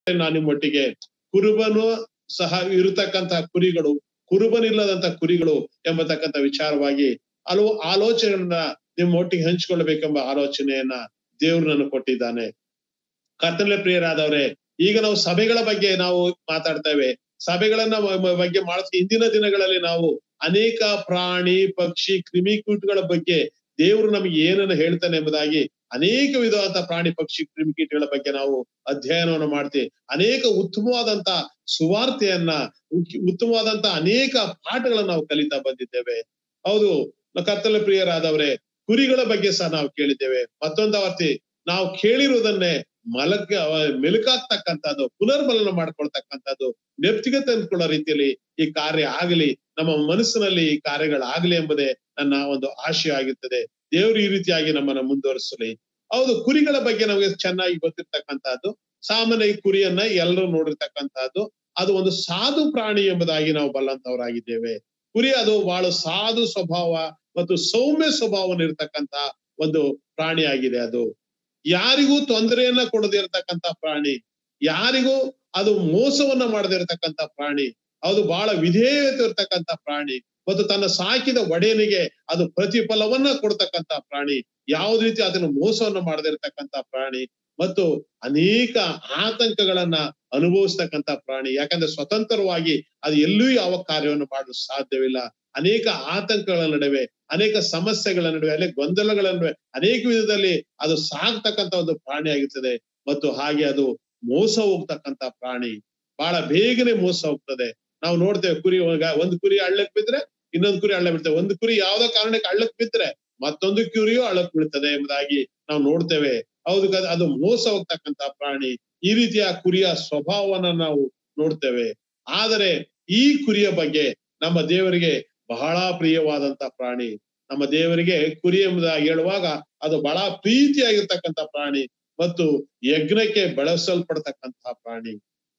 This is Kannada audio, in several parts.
ನಾನು ನಿಮ್ಮೊಟ್ಟಿಗೆ ಕುರುಬನು ಸಹ ಇರತಕ್ಕಂತ ಕುರಿಗಳು ಕುರುಬನಿಲ್ಲದಂತ ಕುರಿಗಳು ಎಂಬತಕ್ಕಂತ ವಿಚಾರವಾಗಿ ಹಲವು ಆಲೋಚನೆಗಳನ್ನ ನಿಮ್ಮ ಒಟ್ಟಿಗೆ ಹಂಚಿಕೊಳ್ಳಬೇಕೆಂಬ ಆಲೋಚನೆಯನ್ನ ದೇವ್ರು ನನಗೆ ಕೊಟ್ಟಿದ್ದಾನೆ ಕರ್ತನಲೆ ಪ್ರಿಯರಾದವ್ರೆ ಈಗ ನಾವು ಸಭೆಗಳ ಬಗ್ಗೆ ನಾವು ಮಾತಾಡ್ತೇವೆ ಸಭೆಗಳನ್ನ ಮ- ಮ- ಬಗ್ಗೆ ಮಾಡ್ತೀವಿ ಇಂದಿನ ದಿನಗಳಲ್ಲಿ ನಾವು ಅನೇಕ ಪ್ರಾಣಿ ಪಕ್ಷಿ ಕ್ರಿಮಿಕೀಟಗಳ ಬಗ್ಗೆ ದೇವರು ನಮಗೆ ಏನನ್ನ ಹೇಳ್ತಾನೆ ಎಂಬುದಾಗಿ ಅನೇಕ ವಿಧವಾದಂತ ಪ್ರಾಣಿ ಪಕ್ಷಿ ಕ್ರಿಮಿಕೀಟಗಳ ಬಗ್ಗೆ ನಾವು ಅಧ್ಯಯನವನ್ನು ಮಾಡ್ತೀವಿ ಅನೇಕ ಉತ್ತಮವಾದಂತ ಸುವಾರ್ತೆಯನ್ನ ಉಕ್- ಉತ್ತಮವಾದಂತ ಅನೇಕ ಪಾಠಗಳನ್ನ ನಾವು ಕಲಿತಾ ಬಂದಿದ್ದೇವೆ ಹೌದು ಕರ್ತಲ ಪ್ರಿಯರಾದವರೇ ಕುರಿಗಳ ಬಗ್ಗೆ ಸಹ ನಾವು ಕೇಳಿದ್ದೇವೆ ಮತ್ತೊಂದು ಅವರ್ತಿ ನಾವು ಕೇಳಿರುವುದನ್ನೇ ಮಲಕ ಮೆಲುಕಾಗ್ತಕ್ಕಂಥದ್ದು ಪುನರ್ಬಲನ ಮಾಡ್ಕೊಳ್ತಕ್ಕಂಥದ್ದು ನೆಪ್ತಿಗೆ ತಂದ್ಕೊಳ್ಳೋ ರೀತಿಯಲ್ಲಿ ಈ ಕಾರ್ಯ ಆಗಲಿ ನಮ್ಮ ಮನಸ್ಸಿನಲ್ಲಿ ಈ ಕಾರ್ಯಗಳಾಗಲಿ ಎಂಬುದೇ ನನ್ನ ಒಂದು ಆಶಯ ಆಗಿರ್ತದೆ ದೇವರು ಈ ರೀತಿಯಾಗಿ ನಮ್ಮನ್ನ ಮುಂದುವರಿಸಲಿ ಹೌದು ಕುರಿಗಳ ಬಗ್ಗೆ ನಮಗೆ ಚೆನ್ನಾಗಿ ಗೊತ್ತಿರ್ತಕ್ಕಂಥದ್ದು ಸಾಮಾನ್ಯ ಈ ಕುರಿಯನ್ನ ಎಲ್ಲರೂ ನೋಡಿರ್ತಕ್ಕಂಥದ್ದು ಅದು ಒಂದು ಸಾಧು ಪ್ರಾಣಿ ಎಂಬುದಾಗಿ ನಾವು ಬಲ್ಲಂತವರಾಗಿದ್ದೇವೆ ಕುರಿ ಅದು ಬಹಳ ಸಾಧು ಸ್ವಭಾವ ಮತ್ತು ಸೌಮ್ಯ ಸ್ವಭಾವವನ್ನು ಇರತಕ್ಕಂತ ಒಂದು ಪ್ರಾಣಿಯಾಗಿದೆ ಅದು ಯಾರಿಗೂ ತೊಂದರೆಯನ್ನ ಕೊಡದೇ ಇರತಕ್ಕಂತ ಪ್ರಾಣಿ ಯಾರಿಗೂ ಅದು ಮೋಸವನ್ನ ಮಾಡದೇ ಇರತಕ್ಕಂತ ಪ್ರಾಣಿ ಅದು ಬಹಳ ವಿಧೇಯತೆ ಇರ್ತಕ್ಕಂತ ಪ್ರಾಣಿ ಮತ್ತು ತನ್ನ ಸಾಕಿದ ಒಡೆಯನಿಗೆ ಅದು ಪ್ರತಿಫಲವನ್ನ ಕೊಡ್ತಕ್ಕಂತ ಪ್ರಾಣಿ ಯಾವುದೇ ರೀತಿ ಅದನ್ನು ಮೋಸವನ್ನ ಮಾಡದೇ ಇರತಕ್ಕಂತ ಪ್ರಾಣಿ ಮತ್ತು ಅನೇಕ ಆತಂಕಗಳನ್ನ ಅನುಭವಿಸ್ತಕ್ಕಂತ ಪ್ರಾಣಿ ಯಾಕಂದ್ರೆ ಸ್ವತಂತ್ರವಾಗಿ ಅದು ಎಲ್ಲೂ ಯಾವ ಕಾರ್ಯವನ್ನು ಮಾಡಲು ಸಾಧ್ಯವಿಲ್ಲ ಅನೇಕ ಆತಂಕಗಳ ನಡುವೆ ಅನೇಕ ಸಮಸ್ಯೆಗಳ ನಡುವೆ ಅನೇಕ ಗೊಂದಲಗಳ ನಡುವೆ ಅನೇಕ ವಿಧದಲ್ಲಿ ಅದು ಸಾಗ್ತಕ್ಕಂತ ಒಂದು ಪ್ರಾಣಿ ಆಗಿರ್ತದೆ ಮತ್ತು ಹಾಗೆ ಅದು ಮೋಸ ಹೋಗ್ತಕ್ಕಂತ ಪ್ರಾಣಿ ಬಹಳ ಬೇಗನೆ ಮೋಸ ಹೋಗ್ತದೆ ನಾವು ನೋಡ್ತೇವೆ ಕುರಿ ಒಳಗ- ಒಂದು ಕುರಿ ಹಳ್ಳಕ್ ಬಿದ್ರೆ ಇನ್ನೊಂದು ಕುರಿ ಹಳ್ಳ ಬಿಡ್ತೇವೆ ಒಂದು ಕುರಿ ಯಾವ್ದೋ ಕಾರಣಕ್ಕೆ ಹಳ್ಳಕ್ ಬಿದ್ರೆ ಮತ್ತೊಂದು ಕುರಿಯು ಹಳ್ಳಕ್ ಬೀಳ್ತದೆ ಎಂಬುದಾಗಿ ನಾವು ನೋಡ್ತೇವೆ ಹೌದು ಕ- ಅದು ಮೋಸ ಹೋಗ್ತಕ್ಕಂತ ಪ್ರಾಣಿ ಈ ರೀತಿಯ ಕುರಿಯ ಸ್ವಭಾವವನ್ನ ನಾವು ನೋಡ್ತೇವೆ ಆದರೆ ಈ ಕುರಿಯ ಬಗ್ಗೆ ನಮ್ಮ ದೇವರಿಗೆ ಬಹಳ ಪ್ರಿಯವಾದಂತ ಪ್ರಾಣಿ ನಮ್ಮ ದೇವರಿಗೆ ಕುರಿ ಎಂಬುದಾಗಿ ಹೇಳುವಾಗ ಅದು ಬಹಳ ಪ್ರೀತಿಯಾಗಿರ್ತಕ್ಕಂಥ ಪ್ರಾಣಿ ಮತ್ತು ಯಜ್ಞಕ್ಕೆ ಬಳಸಲ್ಪಡ್ತಕ್ಕಂತಹ ಪ್ರಾಣಿ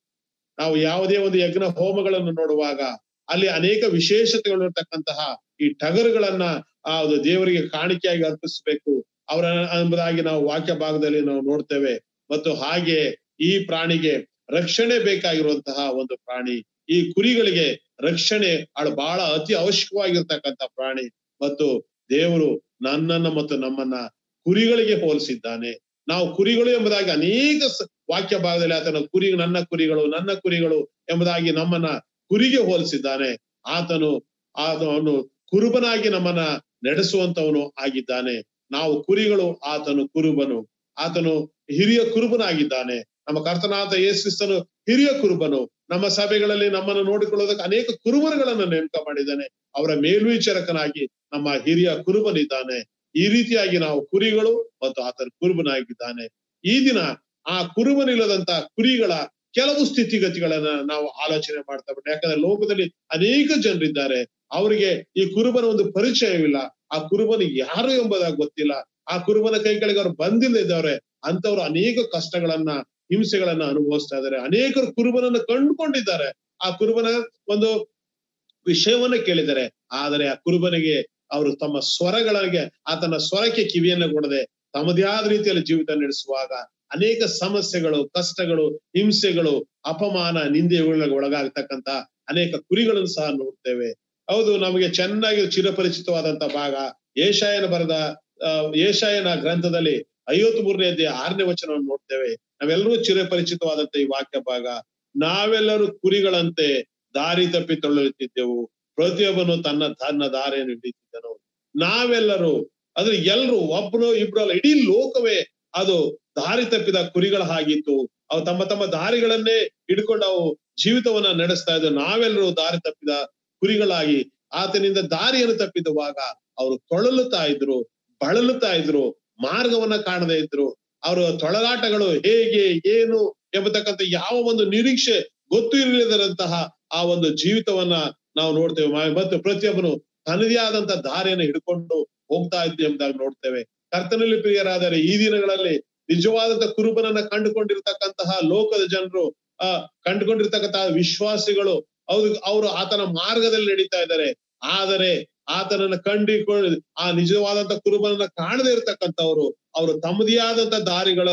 ನಾವು ಯಾವುದೇ ಒಂದು ಯಜ್ಞ ಹೋಮಗಳನ್ನು ನೋಡುವಾಗ ಅಲ್ಲಿ ಅನೇಕ ವಿಶೇಷತೆಗಳು ಇರ್ತಕ್ಕಂತಹ ಈ ಟಗರುಗಳನ್ನ ಆ ಒಂದು ದೇವರಿಗೆ ಕಾಣಿಕೆಯಾಗಿ ಅರ್ಪಿಸಬೇಕು ಅವರ ಎಂಬುದಾಗಿ ನಾವು ವಾಕ್ಯ ಭಾಗದಲ್ಲಿ ನಾವು ನೋಡ್ತೇವೆ ಮತ್ತು ಹಾಗೆ ಈ ಪ್ರಾಣಿಗೆ ರಕ್ಷಣೆ ಬೇಕಾಗಿರುವಂತಹ ಒಂದು ಪ್ರಾಣಿ ಈ ಕುರಿಗಳಿಗೆ ರಕ್ಷಣೆ ಅದು ಬಹಳ ಅತಿ ಅವಶ್ಯಕವಾಗಿರ್ತಕ್ಕಂಥ ಪ್ರಾಣಿ ಮತ್ತು ದೇವರು ನನ್ನನ್ನ ಮತ್ತು ನಮ್ಮನ್ನ ಕುರಿಗಳಿಗೆ ಹೋಲಿಸಿದ್ದಾನೆ ನಾವು ಕುರಿಗಳು ಎಂಬುದಾಗಿ ಅನೇಕ ಸ- ವಾಕ್ಯ ಭಾಗದಲ್ಲಿ ಆತನ ಕುರಿ ನನ್ನ ಕುರಿಗಳು ನನ್ನ ಕುರಿಗಳು ಎಂಬುದಾಗಿ ನಮ್ಮನ್ನ ಕುರಿಗೆ ಹೋಲಿಸಿದ್ದಾನೆ ಆತನು ಆತನು ಕುರುಬನಾಗಿ ನಮ್ಮನ್ನ ನಡೆಸುವಂತವನು ಆಗಿದ್ದಾನೆ ನಾವು ಕುರಿಗಳು ಆತನು ಕುರುಬನು ಆತನು ಹಿರಿಯ ಕುರುಬನಾಗಿದ್ದಾನೆ ನಮ್ಮ ಕರ್ತನಾದ ಯೇಸುಕ್ರಿಸ್ತನು ಹಿರಿಯ ಕುರುಬನು ನಮ್ಮ ಸಭೆಗಳಲ್ಲಿ ನಮ್ಮನ್ನು ನೋಡಿಕೊಳ್ಳೋದಕ್ಕೆ ಅನೇಕ ಕುರುಬರುಗಳನ್ನ ನೇಮಕ ಮಾಡಿದ್ದಾನೆ ಅವರ ಮೇಲ್ವಿಚಾರಕನಾಗಿ ನಮ್ಮ ಹಿರಿಯ ಕುರುಬನಿದ್ದಾನೆ ಈ ರೀತಿಯಾಗಿ ನಾವು ಕುರಿಗಳು ಮತ್ತು ಆತನ ಕುರುಬನಾಗಿದ್ದಾನೆ ಈ ದಿನ ಆ ಕುರುಬನಿಲ್ಲದಂತ ಕುರಿಗಳ ಕೆಲವು ಸ್ಥಿತಿಗತಿಗಳನ್ನ ನಾವು ಆಲೋಚನೆ ಮಾಡ್ತಾ ಬಿಟ್ಟು ಯಾಕಂದ್ರೆ ಲೋಕದಲ್ಲಿ ಅನೇಕ ಜನರಿದ್ದಾರೆ ಅವರಿಗೆ ಈ ಕುರುಬನ ಒಂದು ಪರಿಚಯವಿಲ್ಲ ಆ ಕುರುಬನ ಯಾರು ಎಂಬುದಾಗಿ ಗೊತ್ತಿಲ್ಲ ಆ ಕುರುಬನ ಕೈ ಕೆಳಗೆ ಅವ್ರು ಬಂದಿಲ್ಲದವ್ರೆ ಅಂತವ್ರು ಅನೇಕ ಕಷ್ಟಗಳನ್ನ ಹಿಂಸೆಗಳನ್ನ ಅನುಭವಿಸ್ತಾ ಇದ್ದಾರೆ ಅನೇಕರು ಕುರುಬನನ್ನ ಕಂಡುಕೊಂಡಿದ್ದಾರೆ ಆ ಕುರುಬನ ಒಂದು ವಿಷಯವನ್ನ ಕೇಳಿದ್ದಾರೆ ಆದರೆ ಆ ಕುರುಬನಿಗೆ ಅವರು ತಮ್ಮ ಸ್ವರಗಳಿಗೆ ಆತನ ಸ್ವರಕ್ಕೆ ಕಿವಿಯನ್ನ ಕೊಡದೆ ತಮ್ಮದೇ ಆದ ರೀತಿಯಲ್ಲಿ ಜೀವಿತ ನಡೆಸುವಾಗ ಅನೇಕ ಸಮಸ್ಯೆಗಳು ಕಷ್ಟಗಳು ಹಿಂಸೆಗಳು ಅಪಮಾನ ನಿಂದೆಗಳಿಗೆ ಒಳಗಾಗ್ತಕ್ಕಂತ ಅನೇಕ ಕುರಿಗಳನ್ನು ಸಹ ನೋಡ್ತೇವೆ ಹೌದು ನಮಗೆ ಚೆನ್ನಾಗಿ ಚಿರಪರಿಚಿತವಾದಂತ ಭಾಗ ಏಷಾಯನ ಬರೆದ ಆ, ಏಷಾಯನ ಗ್ರಂಥದಲ್ಲಿ ಐವತ್ ಮೂರನೇ ಅಧ್ಯಾಯ ಆರನೇ ವಚನವನ್ನು ನೋಡ್ತೇವೆ ನಾವೆಲ್ಲರೂ ಚಿರಪರಿಚಿತವಾದಂತ ಈ ವಾಕ್ಯ ಭಾಗ ನಾವೆಲ್ಲರೂ ಕುರಿಗಳಂತೆ ದಾರಿ ತಪ್ಪಿ ತೊಳಲುತ್ತಿದ್ದೆವು ಪ್ರತಿಯೊಬ್ಬನು ತನ್ನ ತನ್ನ ದಾರಿಯನ್ನು ಹಿಡಿತಿದ್ದನು ನಾವೆಲ್ಲರೂ ಅಂದ್ರೆ ಎಲ್ರು ಒಬ್ರು ಇಬ್ರು ಅಲ್ಲ ಇಡೀ ಲೋಕವೇ ಅದು ದಾರಿ ತಪ್ಪಿದ ಕುರಿಗಳ ಹಾಗಿತ್ತು ಅವು ತಮ್ಮ ತಮ್ಮ ದಾರಿಗಳನ್ನೇ ಹಿಡ್ಕೊಂಡು ಅವು ಜೀವಿತವನ್ನ ನಡೆಸ್ತಾ ಇದ್ರು ನಾವೆಲ್ಲರೂ ದಾರಿ ತಪ್ಪಿದ ಕುರಿಗಳಾಗಿ ಆತನಿಂದ ದಾರಿಯನ್ನು ತಪ್ಪಿದುವಾಗ ಅವರು ತೊಳಲುತ್ತಾ ಇದ್ರು ಬಳಲುತ್ತಾ ಇದ್ರು ಮಾರ್ಗವನ್ನ ಕಾಣದೇ ಇದ್ರು ಅವರ ತೊಳಲಾಟಗಳು ಹೇಗೆ ಏನು ಎಂಬತಕ್ಕಂಥ ಯಾವ ಒಂದು ನಿರೀಕ್ಷೆ ಗೊತ್ತು ಇರಲಿಲ್ಲದಂತಹ ಆ ಒಂದು ಜೀವಿತವನ್ನ ನಾವು ನೋಡ್ತೇವೆ ಮ- ಮತ್ತು ಪ್ರತಿಯೊಬ್ಬನು ತನ್ನದೇ ಆದಂತ ದಾರಿಯನ್ನು ಹಿಡ್ಕೊಂಡು ಹೋಗ್ತಾ ಇದ್ದೆ ಎಂಬುದಾಗಿ ನೋಡ್ತೇವೆ ಕರ್ತನಲ್ಲಿ ಪ್ರಿಯರಾದರೆ ಈ ದಿನಗಳಲ್ಲಿ ನಿಜವಾದಂತ ಕುರುಬನನ್ನ ಕಂಡುಕೊಂಡಿರ್ತಕ್ಕಂತಹ ಲೋಕದ ಜನರು ಆ ಕಂಡುಕೊಂಡಿರ್ತಕ್ಕಂತಹ ವಿಶ್ವಾಸಿಗಳು ಹೌದು ಅವರು ಆತನ ಮಾರ್ಗದಲ್ಲಿ ನಡೀತಾ ಇದ್ದಾರೆ ಆದರೆ ಆತನನ್ನ ಕಂಡಿಕೊಂಡು ಆ ನಿಜವಾದಂತ ಕುರುಬನನ್ನ ಕಾಣದೇ ಇರ್ತಕ್ಕಂಥವ್ರು ಅವರು ತಮ್ಮದೇ ಆದಂತ ದಾರಿಗಳಲ್ಲಿ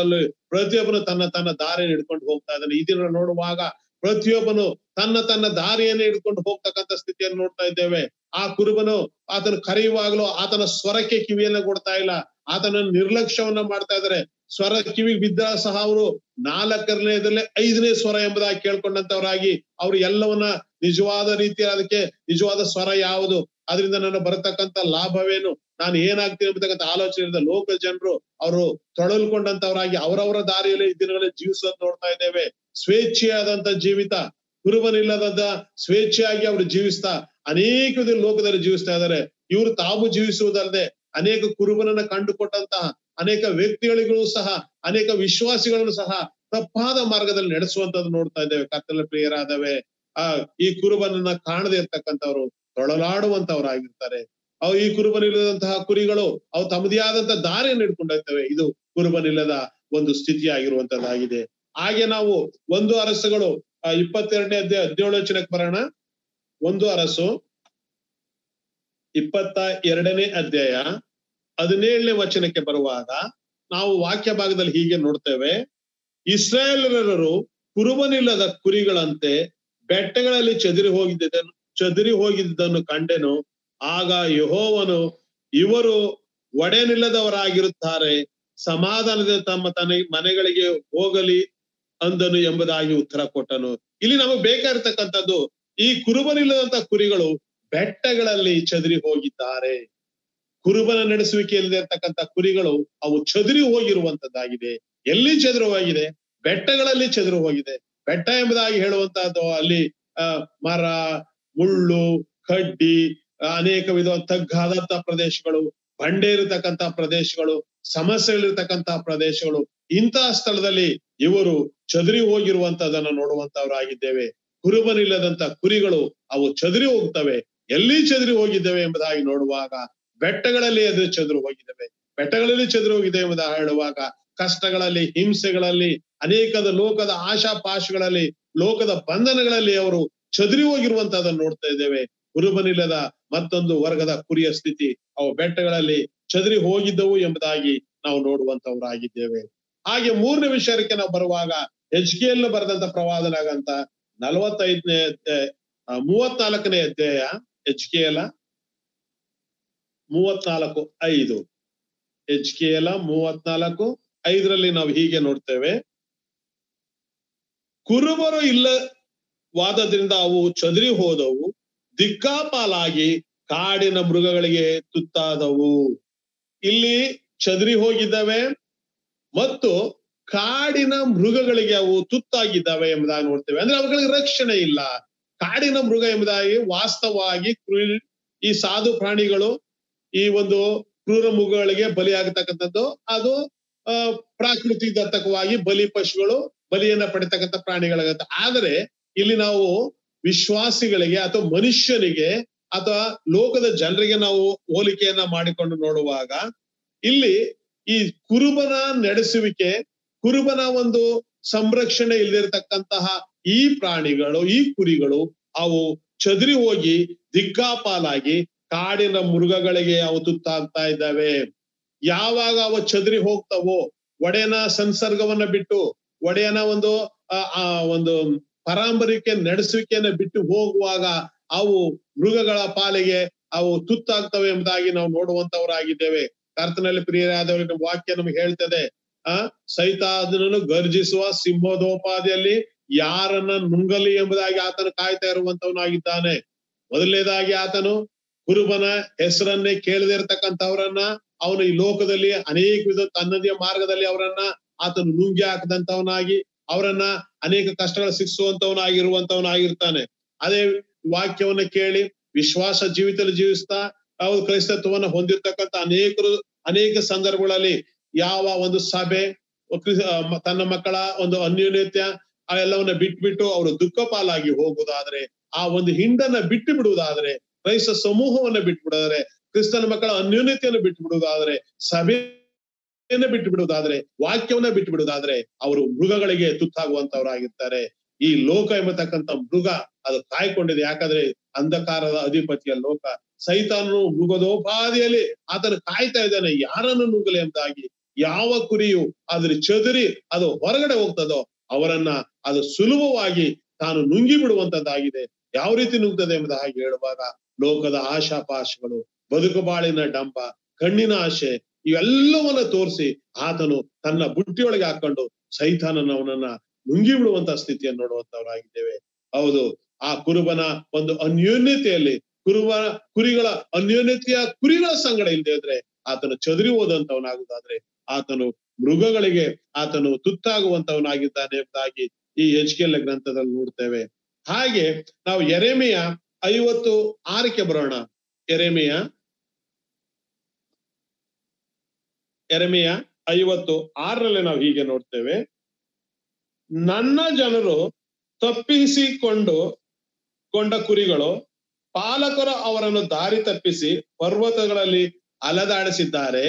ಪ್ರತಿಯೊಬ್ಬನು ತನ್ನ ತನ್ನ ದಾರಿಯನ್ನು ಹಿಡ್ಕೊಂಡು ಹೋಗ್ತಾ ಇದ್ದಾನೆ ಇದನ್ನ ನೋಡುವಾಗ ಪ್ರತಿಯೊಬ್ಬನು ತನ್ನ ತನ್ನ ದಾರಿಯನ್ನೇ ಹಿಡ್ಕೊಂಡು ಹೋಗ್ತಕ್ಕಂಥ ಸ್ಥಿತಿಯನ್ನು ನೋಡ್ತಾ ಇದ್ದೇವೆ ಆ ಕುರುಬನು ಆತನು ಕರೆಯುವಾಗಲೂ ಆತನ ಸ್ವರಕ್ಕೆ ಕಿವಿಯನ್ನ ಕೊಡ್ತಾ ಇಲ್ಲ ಆತನ ನಿರ್ಲಕ್ಷ್ಯವನ್ನ ಮಾಡ್ತಾ ಇದ್ದಾರೆ ಸ್ವರ ಕಿವಿಗೆ ಬಿದ್ದ ಸಹ ಅವರು ನಾಲ್ಕರನೇದಲ್ಲೇ ಐದನೇ ಸ್ವರ ಎಂಬುದಾಗಿ ಕೇಳ್ಕೊಂಡಂತವರಾಗಿ ಅವ್ರು ಎಲ್ಲವನ್ನ ನಿಜವಾದ ರೀತಿಯ ಅದಕ್ಕೆ ನಿಜವಾದ ಸ್ವರ ಯಾವುದು ಅದರಿಂದ ನನ್ನ ಬರತಕ್ಕಂತ ಲಾಭವೇನು ನಾನು ಏನಾಗ್ತೀನಿ ಎಂಬತಕ್ಕಂಥ ಆಲೋಚನೆ ಲೋಕ ಜನರು ಅವರು ತೊಳಲ್ಕೊಂಡಂತವರಾಗಿ ಅವರವರ ದಾರಿಯಲ್ಲಿ ಈ ದಿನಗಳಲ್ಲಿ ಜೀವಿಸೋದ್ ನೋಡ್ತಾ ಇದ್ದೇವೆ ಸ್ವೇಚ್ಛೆಯಾದಂತ ಜೀವಿತ ಕುರುಬನಿಲ್ಲದಂತ ಸ್ವೇಚ್ಛೆಯಾಗಿ ಅವರು ಜೀವಿಸ್ತಾ ಅನೇಕ ಲೋಕದಲ್ಲಿ ಜೀವಿಸ್ತಾ ಇದ್ದಾರೆ ಇವರು ತಾವು ಜೀವಿಸುವುದಲ್ಲದೆ ಅನೇಕ ಕುರುಬನನ್ನ ಕಂಡುಕೊಟ್ಟಂತಹ ಅನೇಕ ವ್ಯಕ್ತಿಗಳಿಗೂ ಸಹ ಅನೇಕ ವಿಶ್ವಾಸಿಗಳನ್ನು ಸಹ ತಪ್ಪಾದ ಮಾರ್ಗದಲ್ಲಿ ನಡೆಸುವಂತದ್ದು ನೋಡ್ತಾ ಇದ್ದೇವೆ ಕತ್ತಲ ಪ್ರಿಯರಾದವೆ ಆ ಈ ಕುರುಬನನ್ನ ಕಾಣದೇ ಇರ್ತಕ್ಕಂಥವ್ರು ತೊಳಲಾಡುವಂತವರಾಗಿರ್ತಾರೆ ಅವು ಈ ಕುರುಬನಿಲ್ಲದಂತಹ ಕುರಿಗಳು ಅವು ತಮ್ಮದೇ ಆದಂತ ದಾರಿಯನ್ನು ಹಿಡ್ಕೊಂಡಿರ್ತವೆ ಇದು ಕುರುಬನಿಲ್ಲದ ಒಂದು ಸ್ಥಿತಿ ಆಗಿರುವಂತದ್ದಾಗಿದೆ ಹಾಗೆ ನಾವು ಒಂದು ಅರಸುಗಳು ಇಪ್ಪತ್ತೆರಡನೇ ಅಧ್ಯಾಯ ಹದಿನೇಳು ವಚನಕ್ಕೆ ಬರೋಣ ಒಂದು ಅರಸು ಇಪ್ಪತ್ತ ಎರಡನೇ ಅಧ್ಯಾಯ ಹದಿನೇಳನೇ ವಚನಕ್ಕೆ ಬರುವಾಗ ನಾವು ವಾಕ್ಯ ಭಾಗದಲ್ಲಿ ಹೀಗೆ ನೋಡ್ತೇವೆ ಇಸ್ರಾಯೇಲರು ಕುರುಬನಿಲ್ಲದ ಕುರಿಗಳಂತೆ ಬೆಟ್ಟಗಳಲ್ಲಿ ಚದುರಿ ಹೋಗಿದ್ದನ್ನು ಚದುರಿ ಹೋಗಿದ್ದನ್ನು ಕಂಡೆನು ಆಗ ಯಹೋವನು ಇವರು ಒಡೆನಿಲ್ಲದವರಾಗಿರುತ್ತಾರೆ ಸಮಾಧಾನದ ತಮ್ಮ ತನ್ನ ಮನೆಗಳಿಗೆ ಹೋಗಲಿ ಅಂದನು ಎಂಬುದಾಗಿ ಉತ್ತರ ಕೊಟ್ಟನು ಇಲ್ಲಿ ನಮಗೆ ಬೇಕಾಗಿರ್ತಕ್ಕಂಥದ್ದು ಈ ಕುರುಬನಿಲ್ಲದಂತ ಕುರಿಗಳು ಬೆಟ್ಟಗಳಲ್ಲಿ ಚದುರಿ ಹೋಗಿದ್ದಾರೆ ಕುರುಬನ ನಡೆಸುವಿಕೆ ಇರ್ತಕ್ಕಂಥ ಕುರಿಗಳು ಅವು ಚದುರಿ ಹೋಗಿರುವಂತದ್ದಾಗಿದೆ ಎಲ್ಲಿ ಚದುರು ಹೋಗಿದೆ ಬೆಟ್ಟಗಳಲ್ಲಿ ಚದುರು ಹೋಗಿದೆ ಬೆಟ್ಟ ಎಂಬುದಾಗಿ ಹೇಳುವಂತಹದ್ದು ಅಲ್ಲಿ ಅಹ್ ಮರ ಮುಳ್ಳು ಕಡ್ಡಿ ಅನೇಕ ವಿಧ ತಗ್ಗಾದಂತ ಪ್ರದೇಶಗಳು ಬಂಡೆ ಇರತಕ್ಕಂತ ಪ್ರದೇಶಗಳು ಸಮಸ್ಯೆಗಳಿರ್ತಕ್ಕಂತಹ ಪ್ರದೇಶಗಳು ಇಂತಹ ಸ್ಥಳದಲ್ಲಿ ಇವರು ಚದುರಿ ಹೋಗಿರುವಂತದನ್ನ ನೋಡುವಂತವರಾಗಿದ್ದೇವೆ ಕುರುಬನಿಲ್ಲದಂತ ಕುರಿಗಳು ಅವು ಚದುರಿ ಹೋಗ್ತವೆ ಎಲ್ಲಿ ಚದುರಿ ಹೋಗಿದ್ದೇವೆ ಎಂಬುದಾಗಿ ನೋಡುವಾಗ ಬೆಟ್ಟಗಳಲ್ಲಿ ಅದು ಚದುರು ಹೋಗಿದ್ದೇವೆ ಬೆಟ್ಟಗಳಲ್ಲಿ ಚದುರು ಹೋಗಿದೆ ಎಂಬುದಾಗಿ ಹೇಳುವಾಗ ಕಷ್ಟಗಳಲ್ಲಿ ಹಿಂಸೆಗಳಲ್ಲಿ ಅನೇಕದ ಲೋಕದ ಆಶಾಪಾಶಗಳಲ್ಲಿ ಲೋಕದ ಬಂಧನಗಳಲ್ಲಿ ಅವರು ಚದುರಿ ಹೋಗಿರುವಂತದನ್ನು ನೋಡ್ತಾ ಇದ್ದೇವೆ ಕುರುಬನಿಲ್ಲದ ಮತ್ತೊಂದು ವರ್ಗದ ಕುರಿಯ ಸ್ಥಿತಿ ಅವು ಬೆಟ್ಟಗಳಲ್ಲಿ ಚದುರಿ ಹೋಗಿದ್ದವು ಎಂಬುದಾಗಿ ನಾವು ನೋಡುವಂತವರಾಗಿದ್ದೇವೆ ಹಾಗೆ ಮೂರನೇ ವಿಷಯಕ್ಕೆ ನಾವು ಬರುವಾಗ ಎಚ್ ಕೆ ಎಲ್ ಬರೆದಂತ ಪ್ರವಾದನಾಗಂತ ನಲವತ್ತೈದನೇ ಅಧ್ಯಾಯ ಮೂವತ್ನಾಲ್ಕನೇ ಅಧ್ಯಾಯ ಎಚ್ ಕೆ ಎಲ ಮೂವತ್ನಾಲ್ಕು ಐದು ಎಚ್ ಕೆ ಎಲ ಮೂವತ್ನಾಲ್ಕು ಐದರಲ್ಲಿ ನಾವು ಹೀಗೆ ನೋಡ್ತೇವೆ ಕುರುಬರು ಇಲ್ಲವಾದದ್ರಿಂದ ಅವು ಚದುರಿ ಹೋದವು ದಿಕ್ಕಾಪಾಲಾಗಿ ಕಾಡಿನ ಮೃಗಗಳಿಗೆ ತುತ್ತಾದವು ಇಲ್ಲಿ ಚದುರಿ ಹೋಗಿದ್ದಾವೆ ಮತ್ತು ಕಾಡಿನ ಮೃಗಗಳಿಗೆ ಅವು ತುತ್ತಾಗಿದ್ದಾವೆ ಎಂಬುದಾಗಿ ನೋಡ್ತೇವೆ ಅಂದ್ರೆ ಅವುಗಳಿಗೆ ರಕ್ಷಣೆ ಇಲ್ಲ ಕಾಡಿನ ಮೃಗ ಎಂಬುದಾಗಿ ವಾಸ್ತವವಾಗಿ ಈ ಸಾಧು ಪ್ರಾಣಿಗಳು ಈ ಒಂದು ಕ್ರೂರ ಮೃಗಗಳಿಗೆ ಬಲಿಯಾಗತಕ್ಕಂಥದ್ದು ಅದು ಅಹ್ ಪ್ರಾಕೃತಿಕವಾಗಿ ಬಲಿ ಪಶುಗಳು ಬಲಿಯನ್ನ ಪಡಿತಕ್ಕಂಥ ಪ್ರಾಣಿಗಳಾಗತ್ತೆ ಆದ್ರೆ ಇಲ್ಲಿ ನಾವು ವಿಶ್ವಾಸಿಗಳಿಗೆ ಅಥವಾ ಮನುಷ್ಯನಿಗೆ ಅಥವಾ ಲೋಕದ ಜನರಿಗೆ ನಾವು ಹೋಲಿಕೆಯನ್ನ ಮಾಡಿಕೊಂಡು ನೋಡುವಾಗ ಇಲ್ಲಿ ಈ ಕುರುಬನ ನಡೆಸುವಿಕೆ ಕುರುಬನ ಒಂದು ಸಂರಕ್ಷಣೆ ಇಲ್ದಿರತಕ್ಕಂತಹ ಈ ಪ್ರಾಣಿಗಳು ಈ ಕುರಿಗಳು ಅವು ಚದುರಿ ಹೋಗಿ ದಿಕ್ಕಾಪಾಲಾಗಿ ಕಾಡಿನ ಮೃಗಗಳಿಗೆ ಅವು ತುತ್ತಾಗ್ತಾ ಇದ್ದಾವೆ ಯಾವಾಗ ಅವು ಚದುರಿ ಹೋಗ್ತಾವೋ ಒಡೆಯನ ಸಂಸರ್ಗವನ್ನ ಬಿಟ್ಟು ಒಡೆಯನ ಒಂದು ಆ ಒಂದು ಪರಾಂಪರಿಕೆ ನಡೆಸುವಿಕೆಯನ್ನ ಬಿಟ್ಟು ಹೋಗುವಾಗ ಅವು ಮೃಗಗಳ ಪಾಲಿಗೆ ಅವು ತುತ್ತಾಗ್ತವೆ ಎಂಬುದಾಗಿ ನಾವು ನೋಡುವಂತವರಾಗಿದ್ದೇವೆ ಕರ್ತನಲ್ಲಿ ಪ್ರಿಯರಾದವರಿಗೆ ವಾಕ್ಯ ನಮ್ಗೆ ಹೇಳ್ತದೆ ಆ ಸೈತಾದನನ್ನು ಗರ್ಜಿಸುವ ಸಿಂಹದೋಪಾದಿಯಲ್ಲಿ ಯಾರನ್ನ ನುಂಗಲಿ ಎಂಬುದಾಗಿ ಆತನು ಕಾಯ್ತಾ ಇರುವಂತವನಾಗಿದ್ದಾನೆ ಮೊದಲನೇದಾಗಿ ಆತನು ಕುರುಬನ ಹೆಸರನ್ನೇ ಕೇಳದೇ ಇರತಕ್ಕಂಥವ್ರನ್ನ ಅವನು ಈ ಲೋಕದಲ್ಲಿ ಅನೇಕ ವಿಧ ತನ್ನದೇ ಮಾರ್ಗದಲ್ಲಿ ಅವರನ್ನ ಆತನು ನುಂಗಿ ಹಾಕದಂತವನಾಗಿ ಅವರನ್ನ ಅನೇಕ ಕಷ್ಟಗಳು ಶಿಕ್ಷುವಂತವನಾಗಿರುವಂತವನಾಗಿರ್ತಾನೆ ಅದೇ ವಾಕ್ಯವನ್ನ ಕೇಳಿ ವಿಶ್ವಾಸ ಜೀವಿತದಲ್ಲಿ ಜೀವಿಸ್ತಾ ಅವ್ರು ಕ್ರೈಸ್ತತ್ವವನ್ನ ಹೊಂದಿರ್ತಕ್ಕಂಥ ಅನೇಕರು ಅನೇಕ ಸಂದರ್ಭಗಳಲ್ಲಿ ಯಾವ ಒಂದು ಸಭೆ ತನ್ನ ಮಕ್ಕಳ ಒಂದು ಅನ್ಯೋನ್ಯತ್ಯ ಆ ಎಲ್ಲವನ್ನ ಬಿಟ್ಬಿಟ್ಟು ಅವರು ದುಃಖ ಪಾಲಾಗಿ ಹೋಗುವುದಾದ್ರೆ ಆ ಒಂದು ಹಿಂಡನ್ನ ಬಿಟ್ಟು ಬಿಡುವುದಾದ್ರೆ ಕ್ರೈಸ್ತ ಸಮೂಹವನ್ನ ಬಿಟ್ಟು ಬಿಡೋದಾದ್ರೆ ಕ್ರಿಸ್ತನ ಮಕ್ಕಳ ಅನ್ಯೋನ್ಯತೆಯನ್ನು ಬಿಟ್ಟು ಬಿಡುವುದಾದ್ರೆ ಸಭೆಯನ್ನ ಬಿಟ್ಟು ಬಿಡುವುದಾದ್ರೆ ವಾಕ್ಯವನ್ನ ಬಿಟ್ಟು ಬಿಡುವುದಾದ್ರೆ ಅವರು ಮೃಗಗಳಿಗೆ ತುತ್ತಾಗುವಂತವರಾಗಿರ್ತಾರೆ ಈ ಲೋಕ ಎಂಬತಕ್ಕಂಥ ಮೃಗ ಅದು ಕಾಯ್ಕೊಂಡಿದೆ ಯಾಕಂದ್ರೆ ಅಂಧಕಾರದ ಅಧಿಪತಿಯ ಲೋಕ ಸೈತಾನನು ಮೃಗದೋಪಾದಿಯಲ್ಲಿ ಆತನು ಕಾಯ್ತಾ ಇದ್ದಾನೆ ಯಾರನ್ನು ನುಗ್ಗಲಿ ಎಂಬುದಾಗಿ ಯಾವ ಕುರಿಯು ಅದ್ರ ಚದುರಿ ಅದು ಹೊರಗಡೆ ಹೋಗ್ತದೋ ಅವರನ್ನ ಅದು ಸುಲಭವಾಗಿ ತಾನು ನುಂಗಿ ಬಿಡುವಂತದ್ದಾಗಿದೆ ಯಾವ ರೀತಿ ನುಗ್ತದೆ ಎಂಬುದಾಗಿ ಹೇಳುವಾಗ ಲೋಕದ ಆಶಾಪಾಶಗಳು ಬದುಕು ಬಾಳಿನ ಡಂಬ ಕಣ್ಣಿನ ಆಶೆ ಇವೆಲ್ಲವನ್ನ ತೋರಿಸಿ ಆತನು ತನ್ನ ಬುಟ್ಟಿಯೊಳಗೆ ಹಾಕೊಂಡು ಸೈತಾನನ ಅವನನ್ನ ನುಂಗಿ ಬಿಡುವಂತ ಸ್ಥಿತಿಯನ್ನು ನೋಡುವಂತವರಾಗಿದ್ದೇವೆ ಹೌದು ಆ ಕುರುಬನ ಒಂದು ಅನ್ಯೋನ್ಯತೆಯಲ್ಲಿ ಕುರುಬ ಕುರಿಗಳ ಅನ್ಯೋನ್ಯತೆಯ ಕುರಿಗಳ ಸಂಗಡ ಇಲ್ಲದೆ ಇದ್ರೆ ಆತನು ಚದುರಿ ಹೋದಂತವನಾಗುವುದಾದ್ರೆ ಆತನು ಮೃಗಗಳಿಗೆ ಆತನು ತುತ್ತಾಗುವಂತವನಾಗಿದ್ದಾನೆ ಎಂಬುದಾಗಿ ಈ ಎಚ್ ಕೆ ಗ್ರಂಥದಲ್ಲಿ ನೋಡ್ತೇವೆ ಹಾಗೆ ನಾವು ಎರೆಮೆಯ ಐವತ್ತು ಆರಕ್ಕೆ ಬರೋಣ ಎರೆಮೆಯ ಎರೆಮೆಯ ಐವತ್ತು ಆರರಲ್ಲಿ ನಾವು ಹೀಗೆ ನೋಡ್ತೇವೆ ನನ್ನ ಜನರು ತಪ್ಪಿಸಿಕೊಂಡು ಕೊಂಡ ಕುರಿಗಳು ಪಾಲಕರು ಅವರನ್ನು ದಾರಿ ತಪ್ಪಿಸಿ ಪರ್ವತಗಳಲ್ಲಿ ಅಲದಾಡಿಸಿದ್ದಾರೆ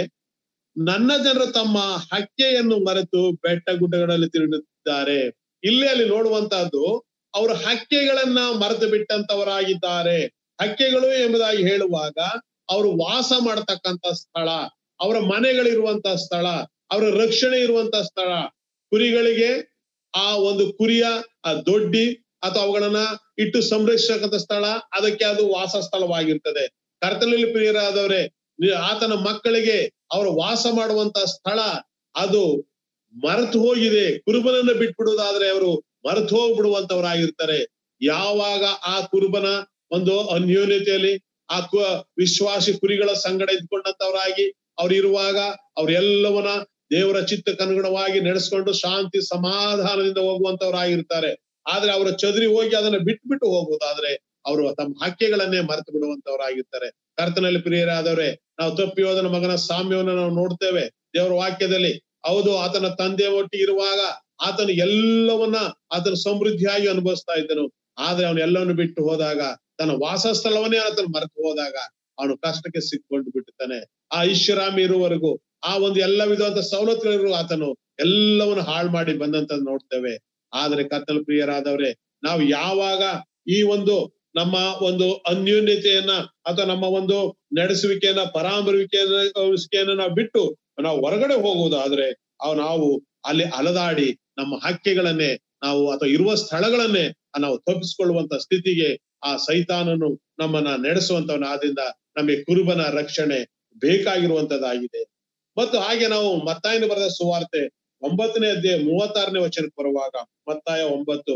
ನನ್ನ ಜನರು ತಮ್ಮ ಹಕ್ಕೆಯನ್ನು ಮರೆತು ಬೆಟ್ಟ ಗುಡ್ಡಗಳಲ್ಲಿ ತಿರುಗುತ್ತಿದ್ದಾರೆ ಇಲ್ಲಿ ಅಲ್ಲಿ ನೋಡುವಂತಹದ್ದು ಅವರು ಹಕ್ಕೆಗಳನ್ನ ಮರೆತು ಬಿಟ್ಟಂತವರಾಗಿದ್ದಾರೆ ಹಕ್ಕೆಗಳು ಎಂಬುದಾಗಿ ಹೇಳುವಾಗ ಅವರು ವಾಸ ಮಾಡತಕ್ಕಂತ ಸ್ಥಳ ಅವರ ಮನೆಗಳಿರುವಂತ ಸ್ಥಳ ಅವರ ರಕ್ಷಣೆ ಇರುವಂತ ಸ್ಥಳ ಕುರಿಗಳಿಗೆ ಆ ಒಂದು ಕುರಿಯ ಆ ದೊಡ್ಡಿ ಅಥವಾ ಅವುಗಳನ್ನ ಇಟ್ಟು ಸಂರಕ್ಷತಕ್ಕಂಥ ಸ್ಥಳ ಅದಕ್ಕೆ ಅದು ವಾಸ ಸ್ಥಳವಾಗಿರ್ತದೆ ಕರ್ತನಲ್ಲಿ ಪ್ರಿಯರಾದವರೇ ಆತನ ಮಕ್ಕಳಿಗೆ ಅವರು ವಾಸ ಮಾಡುವಂತ ಸ್ಥಳ ಅದು ಮರೆತು ಹೋಗಿದೆ ಕುರುಬನನ್ನ ಬಿಟ್ಬಿಡುವುದಾದ್ರೆ ಅವರು ಮರೆತು ಹೋಗ್ಬಿಡುವಂತವರಾಗಿರ್ತಾರೆ ಯಾವಾಗ ಆ ಕುರುಬನ ಒಂದು ಅನ್ಯೋನ್ಯತೆಯಲ್ಲಿ ಆ ಕು ವಿಶ್ವಾಸಿ ಕುರಿಗಳ ಸಂಗಡ ಇದ್ಕೊಂಡಂತವರಾಗಿ ಅವ್ರು ಇರುವಾಗ ಅವ್ರೆಲ್ಲವನ್ನ ದೇವರ ಚಿತ್ತಕ್ಕನುಗುಣವಾಗಿ ನಡೆಸ್ಕೊಂಡು ಶಾಂತಿ ಸಮಾಧಾನದಿಂದ ಹೋಗುವಂತವರಾಗಿರ್ತಾರೆ ಆದ್ರೆ ಅವರ ಚದುರಿ ಹೋಗಿ ಅದನ್ನ ಬಿಟ್ಬಿಟ್ಟು ಹೋಗುವುದಾದ್ರೆ ಅವರು ತಮ್ಮ ಹಕ್ಕೆಗಳನ್ನೇ ಮರೆತು ಬಿಡುವಂತವರಾಗಿರ್ತಾರೆ ಕರ್ತನಲ್ಲಿ ಪ್ರಿಯರಾದವ್ರೆ ನಾವು ತಪ್ಪಿ ಹೋದನ ಮಗನ ಸಾಮ್ಯವನ್ನು ನಾವು ನೋಡ್ತೇವೆ ದೇವರ ವಾಕ್ಯದಲ್ಲಿ ಹೌದು ಆತನ ತಂದೆ ಒಟ್ಟಿಗೆ ಇರುವಾಗ ಆತನು ಎಲ್ಲವನ್ನ ಆತನ ಸಮೃದ್ಧಿಯಾಗಿ ಅನುಭವಿಸ್ತಾ ಇದ್ದನು ಆದ್ರೆ ಅವನು ಎಲ್ಲವನ್ನು ಬಿಟ್ಟು ಹೋದಾಗ ತನ್ನ ವಾಸಸ್ಥಳವನ್ನೇ ಆತನು ಮರೆತು ಹೋದಾಗ ಅವನು ಕಷ್ಟಕ್ಕೆ ಸಿಕ್ಕೊಂಡು ಬಿಟ್ಟುತ್ತಾನೆ ಆ ಐಶ್ವರಾಮಿ ಇರುವವರೆಗೂ ಆ ಒಂದು ಎಲ್ಲ ವಿಧವಾದ ಸವಲತ್ತುಗಳಿರುವ ಆತನು ಎಲ್ಲವನ್ನು ಹಾಳು ಮಾಡಿ ಬಂದಂತ ನೋಡ್ತೇವೆ ಆದ್ರೆ ಕತ್ತಲ ಪ್ರಿಯರಾದವ್ರೆ ನಾವು ಯಾವಾಗ ಈ ಒಂದು ನಮ್ಮ ಒಂದು ಅನ್ಯೋನ್ಯತೆಯನ್ನ ಅಥವಾ ನಮ್ಮ ಒಂದು ನಡೆಸುವಿಕೆಯನ್ನ ಪರಾಮರುವಿಕೆಯನ್ನ ನಾವು ಬಿಟ್ಟು ನಾವು ಹೊರಗಡೆ ಹೋಗುವುದಾದ್ರೆ ಅವ್ ನಾವು ಅಲ್ಲಿ ಅಲದಾಡಿ ನಮ್ಮ ಹಕ್ಕೆಗಳನ್ನೇ ನಾವು ಅಥವಾ ಇರುವ ಸ್ಥಳಗಳನ್ನೇ ನಾವು ತಪ್ಪಿಸಿಕೊಳ್ಳುವಂತ ಸ್ಥಿತಿಗೆ ಆ ಸೈತಾನನು ನಮ್ಮನ್ನ ನಡೆಸುವಂತವನ ಆದ್ರಿಂದ ನಮಗೆ ಕುರುಬನ ರಕ್ಷಣೆ ಬೇಕಾಗಿರುವಂತದ್ದಾಗಿದೆ ಮತ್ತು ಹಾಗೆ ನಾವು ಮತ್ತಾಯನ ಬರೆದ ಸುವಾರ್ತೆ ಒಂಬತ್ತನೇ ಅಧ್ಯಾಯ ಮೂವತ್ತಾರನೇ ವಚನಕ್ಕೆ ಬರುವಾಗ ಮತ್ತಾಯ ಒಂಬತ್ತು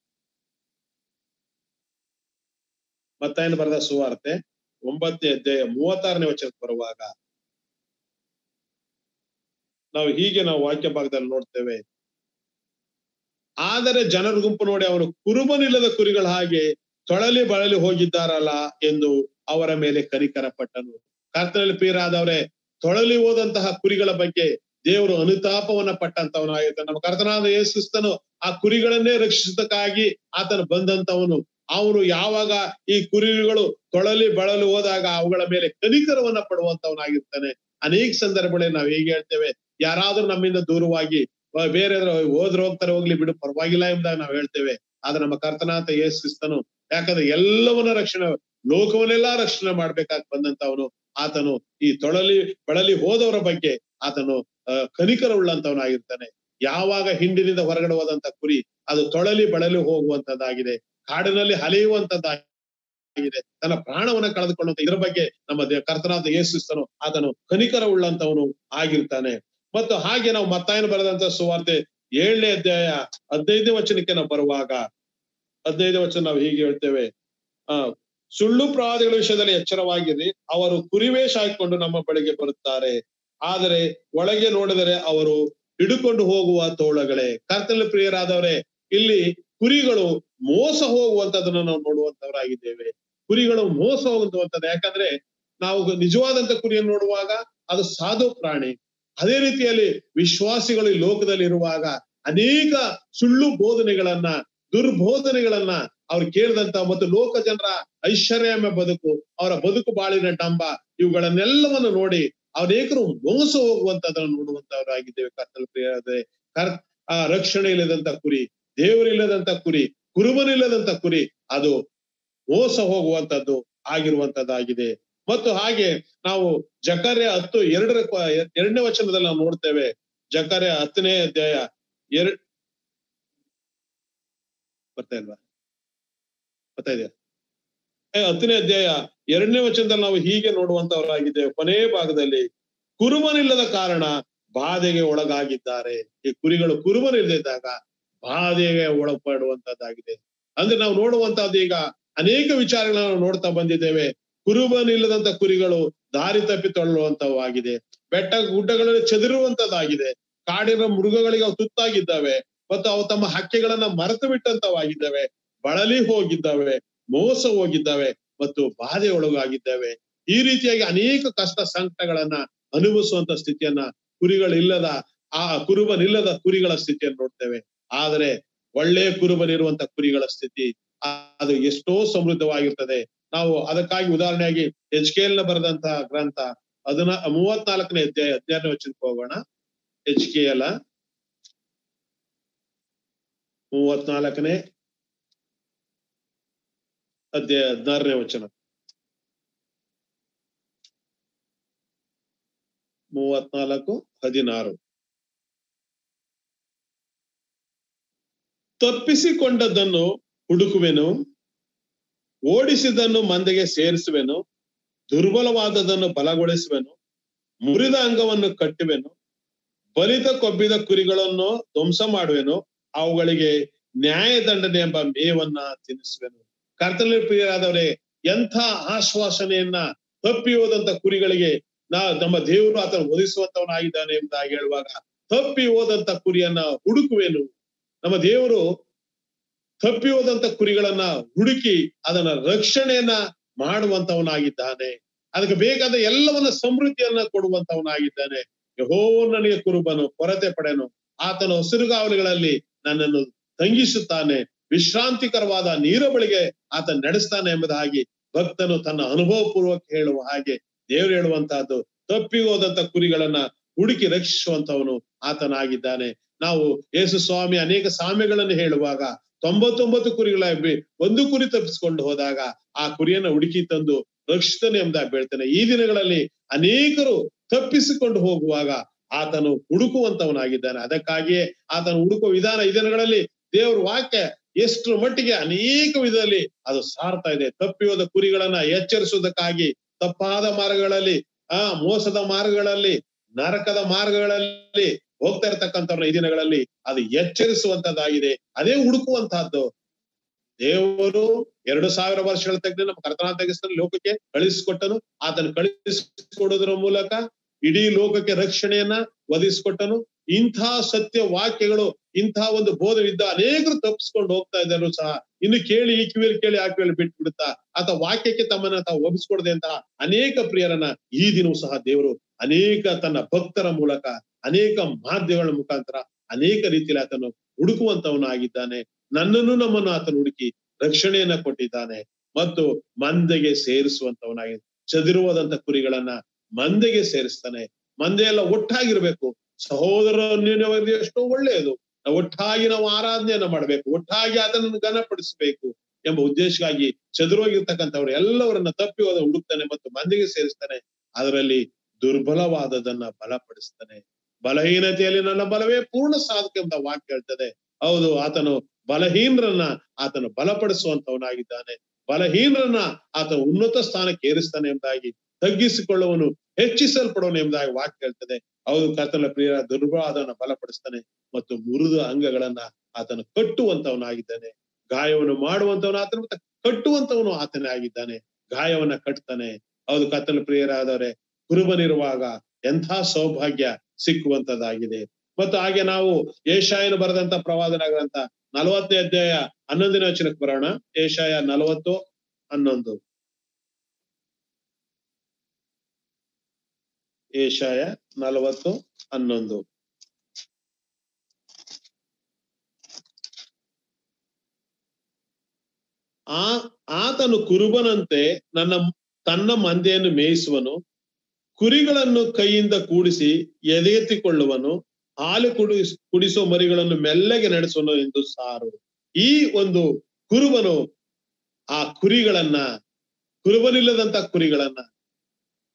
ಮತ್ತಾಯನ ಬರೆದ ಸುವಾರ್ತೆ ಒಂಬತ್ತನೇ ಅಧ್ಯಾಯ ಮೂವತ್ತಾರನೇ ವಚನಕ್ಕೆ ಬರುವಾಗ ನಾವು ಹೀಗೆ ನಾವು ವಾಕ್ಯ ಭಾಗದಲ್ಲಿ ನೋಡ್ತೇವೆ ಆದರೆ ಜನರ ಗುಂಪು ನೋಡಿ ಅವರು ಕುರುಬನಿಲ್ಲದ ಕುರಿಗಳ ಹಾಗೆ ತೊಳಲಿ ಬಳಲಿ ಹೋಗಿದ್ದಾರಲ್ಲ ಎಂದು ಅವರ ಮೇಲೆ ಕನಿಕರ ಪಟ್ಟನು ಕರ್ತನಲ್ಲಿ ಪೀರಾದವರೇ ತೊಳಲಿ ಹೋದಂತಹ ಕುರಿಗಳ ಬಗ್ಗೆ ದೇವರು ಅನುತಾಪವನ್ನ ಪಟ್ಟಂತವನಾಗಿರ್ತಾನೆ ನಮ್ಮ ಕರ್ತನಾದ ಯೇಸುಸ್ತನು ಆ ಕುರಿಗಳನ್ನೇ ರಕ್ಷಿಸದಕ್ಕಾಗಿ ಆತನು ಬಂದಂತವನು ಅವನು ಯಾವಾಗ ಈ ಕುರಿಗಳು ತೊಳಲಿ ಬಳಲು ಹೋದಾಗ ಅವುಗಳ ಮೇಲೆ ಕನಿಕರವನ್ನ ಪಡುವಂತವನಾಗಿರ್ತಾನೆ ಅನೇಕ ಸಂದರ್ಭಗಳಲ್ಲಿ ನಾವು ಹೇಗೆ ಹೇಳ್ತೇವೆ ಯಾರಾದ್ರೂ ನಮ್ಮಿಂದ ದೂರವಾಗಿ ಬೇರೆ ಹೋದ್ರೆ ಹೋಗ್ತಾರೆ ಹೋಗ್ಲಿ ಬಿಡು ಪರವಾಗಿಲ್ಲ ಎಂಬುದಾಗಿ ನಾವು ಹೇಳ್ತೇವೆ ಆದ್ರೆ ನಮ್ಮ ಕರ್ತನಾಥ ಯೇಸುಸ್ತನು ಯಾಕಂದ್ರೆ ಎಲ್ಲವನ್ನ ರಕ್ಷಣೆ ಲೋಕವನ್ನೆಲ್ಲಾ ರಕ್ಷಣೆ ಮಾಡ್ಬೇಕಾಗಿ ಬಂದಂತವನು ಆತನು ಈ ತೊಳಲಿ ಬಳಲಿ ಹೋದವರ ಬಗ್ಗೆ ಆತನು ಅಹ್ ಕನಿಕರ ಉಳ್ಳಂತವನಾಗಿರ್ತಾನೆ ಯಾವಾಗ ಹಿಂಡಿನಿಂದ ಹೊರಗಡೆ ಹೋದಂತ ಕುರಿ ಅದು ತೊಳಲಿ ಬಳಲಿ ಹೋಗುವಂತದ್ದಾಗಿದೆ ಕಾಡಿನಲ್ಲಿ ಅಲೆಯುವಂತದ್ದಾಗಿದೆ ತನ್ನ ಪ್ರಾಣವನ್ನ ಕಳೆದುಕೊಳ್ಳುವಂತ ಇದರ ಬಗ್ಗೆ ನಮ್ಮ ಕರ್ತನಾದ ಯೇಸುಸ್ತನು ಆತನು ಕನಿಕರ ಉಳ್ಳಂತವನು ಆಗಿರ್ತಾನೆ ಮತ್ತು ಹಾಗೆ ನಾವು ಮತ್ತಾಯನ ಬರೆದಂತ ಸುವಾರ್ತೆ ಏಳನೇ ಅಧ್ಯಾಯ ಹದಿನೈದನೇ ವಚನಕ್ಕೆ ನಾವು ಬರುವಾಗ ಹದಿನೈದನೇ ವಚನ ನಾವು ಹೀಗೆ ಹೇಳ್ತೇವೆ ಆ ಸುಳ್ಳು ಪ್ರವಾದಿಗಳ ವಿಷಯದಲ್ಲಿ ಎಚ್ಚರವಾಗಿರಿ ಅವರು ಕುರಿವೇಶ ಹಾಕಿಕೊಂಡು ನಮ್ಮ ಬಳಿಗೆ ಬರುತ್ತಾರೆ ಆದರೆ ಒಳಗೆ ನೋಡಿದರೆ ಅವರು ಹಿಡುಕೊಂಡು ಹೋಗುವ ತೋಳಗಳೇ ಕರ್ತನ ಪ್ರಿಯರಾದವರೇ ಇಲ್ಲಿ ಕುರಿಗಳು ಮೋಸ ಹೋಗುವಂತದನ್ನ ನಾವು ನೋಡುವಂತವರಾಗಿದ್ದೇವೆ ಕುರಿಗಳು ಮೋಸ ಹೋಗುವಂತದ್ದು ಯಾಕಂದ್ರೆ ನಾವು ನಿಜವಾದಂತ ಕುರಿಯನ್ನು ನೋಡುವಾಗ ಅದು ಸಾಧು ಪ್ರಾಣಿ ಅದೇ ರೀತಿಯಲ್ಲಿ ವಿಶ್ವಾಸಿಗಳು ಈ ಲೋಕದಲ್ಲಿ ಇರುವಾಗ ಅನೇಕ ಸುಳ್ಳು ಬೋಧನೆಗಳನ್ನ ದುರ್ಬೋಧನೆಗಳನ್ನ ಅವ್ರು ಕೇಳಿದಂತ ಮತ್ತು ಲೋಕ ಜನರ ಐಶ್ವರ್ಯಮ ಬದುಕು ಅವರ ಬದುಕು ಬಾಳಿನ ಡಂಬ ಇವುಗಳನ್ನೆಲ್ಲವನ್ನು ನೋಡಿ ಅನೇಕರು ಮೋಸ ಹೋಗುವಂತದನ್ನು ನೋಡುವಂತವರಾಗಿದ್ದೇವೆ ಕರ್ತಲ್ ಪ್ರಿಯರಾದರೆ ಕರ್ ಆ ರಕ್ಷಣೆ ಇಲ್ಲದಂತ ಕುರಿ ದೇವರಿಲ್ಲದಂತ ಕುರಿ ಕುರುಬನಿಲ್ಲದಂತ ಕುರಿ ಅದು ಮೋಸ ಹೋಗುವಂತದ್ದು ಆಗಿರುವಂತದ್ದಾಗಿದೆ ಮತ್ತು ಹಾಗೆ ನಾವು ಜಕರ್ಯ ಹತ್ತು ಎರಡರ ಎರಡನೇ ವಚನದಲ್ಲಿ ನಾವು ನೋಡ್ತೇವೆ ಜಕರ್ಯ ಹತ್ತನೇ ಅಧ್ಯಾಯ ಎರಡ್ ಬರ್ತಾ ಇಲ್ವಾ ಬರ್ತಾ ಇದೆಯಾ ಏ, ಹತ್ತನೇ ಅಧ್ಯಾಯ ಎರಡನೇ ವಚನದಲ್ಲಿ ನಾವು ಹೀಗೆ ನೋಡುವಂತವರಾಗಿದ್ದೇವೆ ಕೊನೆ ಭಾಗದಲ್ಲಿ ಕುರುಬನಿಲ್ಲದ ಕಾರಣ ಬಾಧೆಗೆ ಒಳಗಾಗಿದ್ದಾರೆ ಈ ಕುರಿಗಳು ಕುರುಬನಿಲ್ಲದಿದ್ದಾಗ ಬಾಧೆಗೆ ಒಳಪಡುವಂತದ್ದಾಗಿದೆ ಅಂದ್ರೆ ನಾವು ನೋಡುವಂತಹದ್ದು ಈಗ ಅನೇಕ ವಿಚಾರಗಳನ್ನ ನಾವು ನೋಡ್ತಾ ಬಂದಿದ್ದೇವೆ ಕುರುಬನಿಲ್ಲದಂತ ಕುರಿಗಳು ದಾರಿ ತಪ್ಪಿ ತೊಳ್ಳುವಂತವಾಗಿದೆ ಬೆಟ್ಟ ಗುಡ್ಡಗಳಲ್ಲಿ ಚದುರುವಂತದ್ದಾಗಿದೆ ಕಾಡಿನ ಮೃಗಗಳಿಗೆ ಅವು ತುತ್ತಾಗಿದ್ದಾವೆ ಮತ್ತು ಅವು ತಮ್ಮ ಹಕ್ಕಿಗಳನ್ನ ಮರೆತು ಬಿಟ್ಟಂತವಾಗಿದ್ದಾವೆ ಬಳಲಿ ಹೋಗಿದ್ದಾವೆ ಮೋಸ ಹೋಗಿದ್ದಾವೆ ಮತ್ತು ಬಾಧೆ ಒಳಗಾಗಿದ್ದಾವೆ ಈ ರೀತಿಯಾಗಿ ಅನೇಕ ಕಷ್ಟ ಸಂಕಟಗಳನ್ನ ಅನುಭವಿಸುವಂತ ಸ್ಥಿತಿಯನ್ನ ಕುರಿಗಳಿಲ್ಲದ ಆ ಕುರುಬನಿಲ್ಲದ ಕುರಿಗಳ ಸ್ಥಿತಿಯನ್ನು ನೋಡ್ತೇವೆ ಆದರೆ ಒಳ್ಳೆ ಕುರುಬನಿರುವಂತ ಕುರಿಗಳ ಸ್ಥಿತಿ ಆ- ಅದು ಎಷ್ಟೋ ಸಮೃದ್ಧವಾಗಿರ್ತದೆ ನಾವು ಅದಕ್ಕಾಗಿ ಉದಾಹರಣೆಯಾಗಿ ಎಚ್ ಕೆ ಎಲ್ ನ ಬರೆದಂತಹ ಗ್ರಂಥ ಅದನ್ನ ಮೂವತ್ನಾಲ್ಕನೇ ಅಧ್ಯಾಯ ಹದಿನಾರನೇ ವಚನಕ್ಕೆ ಹೋಗೋಣ ಎಚ್ ಕೆ ಎಲ್ ಮೂವತ್ನಾಲ್ಕನೇ ಅಧ್ಯಾಯ ಹದಿನಾರನೇ ವಚನ ಮೂವತ್ನಾಲ್ಕು ಹದಿನಾರು ತಪ್ಪಿಸಿಕೊಂಡದ್ದನ್ನು ಹುಡುಕುವೆನು ಓಡಿಸಿದನ್ನು ಮಂದೆಗೆ ಸೇರಿಸುವೆನು ದುರ್ಬಲವಾದದನ್ನು ಬಲಗೊಳಿಸುವೆನು ಮುರಿದ ಅಂಗವನ್ನು ಕಟ್ಟುವೆನು ಬಲಿತ ಕೊಬ್ಬಿದ ಕುರಿಗಳನ್ನು ಧ್ವಂಸ ಮಾಡುವೆನು ಅವುಗಳಿಗೆ ನ್ಯಾಯದಂಡನೆ ಎಂಬ ಮೇವನ್ನ ತಿನ್ನಿಸುವೆನು ಕರ್ತನಲ್ಲಿ ಪ್ರಿಯರಾದವರೇ ಎಂಥ ಆಶ್ವಾಸನೆಯನ್ನ ತಪ್ಪಿ ಹೋದಂತ ಕುರಿಗಳಿಗೆ ನಾ ನಮ್ಮ ದೇವರು ಆತನ ಒದಿಸುವಂತವನಾಗಿದ್ದಾನೆ ಎಂಬುದಾಗಿ ಹೇಳುವಾಗ ತಪ್ಪಿ ಹೋದಂತ ಕುರಿಯನ್ನ ಹುಡುಕುವೆನು ನಮ್ಮ ದೇವರು ತಪ್ಪಿ ಹೋದಂತ ಕುರಿಗಳನ್ನ ಹುಡುಕಿ ಅದನ್ನ ರಕ್ಷಣೆಯನ್ನ ಮಾಡುವಂತವನಾಗಿದ್ದಾನೆ ಅದಕ್ಕೆ ಬೇಕಾದ ಎಲ್ಲವನ್ನ ಸಮೃದ್ಧಿಯನ್ನ ಕೊಡುವಂತವನಾಗಿದ್ದಾನೆ ಯಹೋ ನನಗೆ ಕುರುಬನು ಕೊರತೆ ಪಡೆನು ಆತನ ಹಸಿರುಗಾವಲುಗಳಲ್ಲಿ ನನ್ನನ್ನು ತಂಗಿಸುತ್ತಾನೆ ವಿಶ್ರಾಂತಿಕರವಾದ ನೀರ ಬಳಿಗೆ ಆತ ನಡೆಸ್ತಾನೆ ಎಂಬುದಾಗಿ ಭಕ್ತನು ತನ್ನ ಅನುಭವ ಪೂರ್ವಕ ಹೇಳುವ ಹಾಗೆ ದೇವರು ಹೇಳುವಂತಹದ್ದು ತಪ್ಪಿ ಹೋದಂತ ಕುರಿಗಳನ್ನ ಹುಡುಕಿ ರಕ್ಷಿಸುವಂತವನು ಆತನಾಗಿದ್ದಾನೆ ನಾವು ಯೇಸು ಸ್ವಾಮಿ ಅನೇಕ ಸಾಮ್ಯಗಳನ್ನು ಹೇಳುವಾಗ ತೊಂಬತ್ತೊಂಬತ್ತು ಕುರಿಗಳ ಬಿ- ಒಂದು ಕುರಿ ತಪ್ಪಿಸಿಕೊಂಡು ಹೋದಾಗ ಆ ಕುರಿಯನ್ನ ಹುಡುಕಿ ತಂದು ರಕ್ಷಿತನೆ ಎಂಬುದಾಗಿ ಹೇಳ್ತಾನೆ ಈ ದಿನಗಳಲ್ಲಿ ಅನೇಕರು ತಪ್ಪಿಸಿಕೊಂಡು ಹೋಗುವಾಗ ಆತನು ಹುಡುಕುವಂತವನಾಗಿದ್ದಾನೆ ಅದಕ್ಕಾಗಿಯೇ ಆತನು ಹುಡುಕುವ ವಿಧಾನ ಈ ದಿನಗಳಲ್ಲಿ ದೇವರ ವಾಕ್ಯ ಎಷ್ಟು ಮಟ್ಟಿಗೆ ಅನೇಕ ವಿಧದಲ್ಲಿ ಅದು ಸಾರ್ತಾ ಇದೆ ತಪ್ಪಿ ಹೋದ ಕುರಿಗಳನ್ನ ಎಚ್ಚರಿಸುವುದಕ್ಕಾಗಿ ತಪ್ಪಾದ ಮಾರ್ಗಗಳಲ್ಲಿ ಆ ಮೋಸದ ಮಾರ್ಗಗಳಲ್ಲಿ ನರಕದ ಮಾರ್ಗಗಳಲ್ಲಿ ಹೋಗ್ತಾ ಇರತಕ್ಕಂಥವ್ರನ್ನ ಈ ದಿನಗಳಲ್ಲಿ ಅದು ಎಚ್ಚರಿಸುವಂತದ್ದಾಗಿದೆ ಅದೇ ಹುಡುಕುವಂತಹದ್ದು ದೇವರು ಎರಡು ಸಾವಿರ ವರ್ಷಗಳ ತೆಗೆದು ನಮ್ಮ ಕರ್ತನ ತೆಗೆಸ್ತಾನೆ ಲೋಕಕ್ಕೆ ಕಳಿಸಿಕೊಟ್ಟನು ಆತನು ಕಳಿಸಿಕೊಡೋದ್ರ ಮೂಲಕ ಇಡೀ ಲೋಕಕ್ಕೆ ರಕ್ಷಣೆಯನ್ನ ಒದಗಿಸಿಕೊಟ್ಟನು ಇಂಥ ಸತ್ಯ ವಾಕ್ಯಗಳು ಇಂಥ ಒಂದು ಬೋಧವಿದ್ದ ಅನೇಕರು ತಪ್ಪಿಸ್ಕೊಂಡು ಹೋಗ್ತಾ ಇದ್ದರು ಸಹ ಇನ್ನು ಕೇಳಿ ಈ ಕಿವಿಯಲ್ಲಿ ಕೇಳಿ ಆ ಕಿವಿಯಲ್ಲಿ ಬಿಟ್ಟು ಬಿಡುತ್ತಾ ಅಥವಾ ವಾಕ್ಯಕ್ಕೆ ತಮ್ಮನ್ನ ತಾವು ಒಪ್ಪಿಸ್ಕೊಡದೆ ಅಂತ ಅನೇಕ ಪ್ರಿಯರನ್ನ ಈ ದಿನವೂ ಸಹ ದೇವರು ಅನೇಕ ತನ್ನ ಭಕ್ತರ ಮೂಲಕ ಅನೇಕ ಮಾಧ್ಯಮಗಳ ಮುಖಾಂತರ ಅನೇಕ ರೀತಿಯಲ್ಲಿ ಆತನು ಹುಡುಕುವಂತವನಾಗಿದ್ದಾನೆ ನನ್ನನ್ನು ನಮ್ಮನ್ನು ಆತನು ಹುಡುಕಿ ರಕ್ಷಣೆಯನ್ನ ಕೊಟ್ಟಿದ್ದಾನೆ ಮತ್ತು ಮಂದೆಗೆ ಸೇರಿಸುವಂತವನಾಗಿ ಚದಿರುವಾದಂತ ಕುರಿಗಳನ್ನ ಮಂದೆಗೆ ಸೇರಿಸ್ತಾನೆ ಮಂದೆ ಎಲ್ಲ ಒಟ್ಟಾಗಿರ್ಬೇಕು ಸಹೋದರನ್ನೇ ಎಷ್ಟೋ ಒಳ್ಳೆಯದು ನಾವು ಒಟ್ಟಾಗಿ ನಾವು ಆರಾಧನೆಯನ್ನ ಮಾಡ್ಬೇಕು ಒಟ್ಟಾಗಿ ಆತನನ್ನು ಘನಪಡಿಸಬೇಕು ಎಂಬ ಉದ್ದೇಶಕ್ಕಾಗಿ ಚದುರೋಗಿರ್ತಕ್ಕಂಥವ್ರು ಎಲ್ಲವರನ್ನ ತಪ್ಪಿ ಹೋದ ಹುಡುಕ್ತಾನೆ ಮತ್ತು ಮಂದಿಗೆ ಸೇರಿಸ್ತಾನೆ ಅದರಲ್ಲಿ ದುರ್ಬಲವಾದದನ್ನ ಬಲಪಡಿಸ್ತಾನೆ ಬಲಹೀನತೆಯಲ್ಲಿ ನನ್ನ ಬಲವೇ ಪೂರ್ಣ ಸಾಧಕ ಎಂಬ ವಾಕ್ಯ ಹೇಳ್ತದೆ ಹೌದು ಆತನು ಬಲಹೀನರನ್ನ ಆತನು ಬಲಪಡಿಸುವಂತವನಾಗಿದ್ದಾನೆ ಬಲಹೀನರನ್ನ ಆತನು ಉನ್ನತ ಸ್ಥಾನಕ್ಕೆ ಏರಿಸ್ತಾನೆ ಎಂಬುದಾಗಿ ತಗ್ಗಿಸಿಕೊಳ್ಳುವನು ಹೆಚ್ಚಿಸಲ್ಪಡುವನು ಎಂಬುದಾಗಿ ವಾಕ್ಯ ಹೇಳ್ತದೆ ಹೌದು ಕರ್ತನ ಪ್ರಿಯ ದುರ್ಬಲವಾದವನ್ನ ಬಲಪಡಿಸ್ತಾನೆ ಮತ್ತು ಮುರಿದ ಅಂಗಗಳನ್ನ ಆತನು ಕಟ್ಟುವಂತವನಾಗಿದ್ದಾನೆ ಗಾಯವನ್ನು ಮಾಡುವಂತವನು ಆತನ ಮತ್ತೆ ಕಟ್ಟುವಂತವನು ಆತನೇ ಆಗಿದ್ದಾನೆ ಗಾಯವನ್ನ ಕಟ್ತಾನೆ ಹೌದು ಕತ್ತಲ ಪ್ರಿಯರಾದವರೇ ಕುರುಬನಿರುವಾಗ ಎಂಥ ಸೌಭಾಗ್ಯ ಸಿಕ್ಕುವಂತದ್ದಾಗಿದೆ ಮತ್ತು ಹಾಗೆ ನಾವು ಏಷಾಯನ ಬರೆದಂತ ಪ್ರವಾದನ ಗ್ರಂಥ ನಲವತ್ತನೇ ಅಧ್ಯಾಯ ಹನ್ನೊಂದನೇ ವಚನಕ್ಕೆ ಬರೋಣ ಏಷಾಯ ನಲವತ್ತು ಹನ್ನೊಂದು ಏಷಾಯ ನಲವತ್ತು ಹನ್ನೊಂದು ಆ ಆತನು ಕುರುಬನಂತೆ ನನ್ನ ತನ್ನ ಮಂದೆಯನ್ನು ಮೇಯಿಸುವನು ಕುರಿಗಳನ್ನು ಕೈಯಿಂದ ಕೂಡಿಸಿ ಎದೆಗೆತ್ತಿಕೊಳ್ಳುವನು ಹಾಲು ಕುಡಿಸ್ ಕುಡಿಸೋ ಮರಿಗಳನ್ನು ಮೆಲ್ಲಗೆ ನಡೆಸುವನು ಎಂದು ಸಾರು ಈ ಒಂದು ಕುರುಬನು ಆ ಕುರಿಗಳನ್ನ ಕುರುಬನಿಲ್ಲದಂತ ಕುರಿಗಳನ್ನ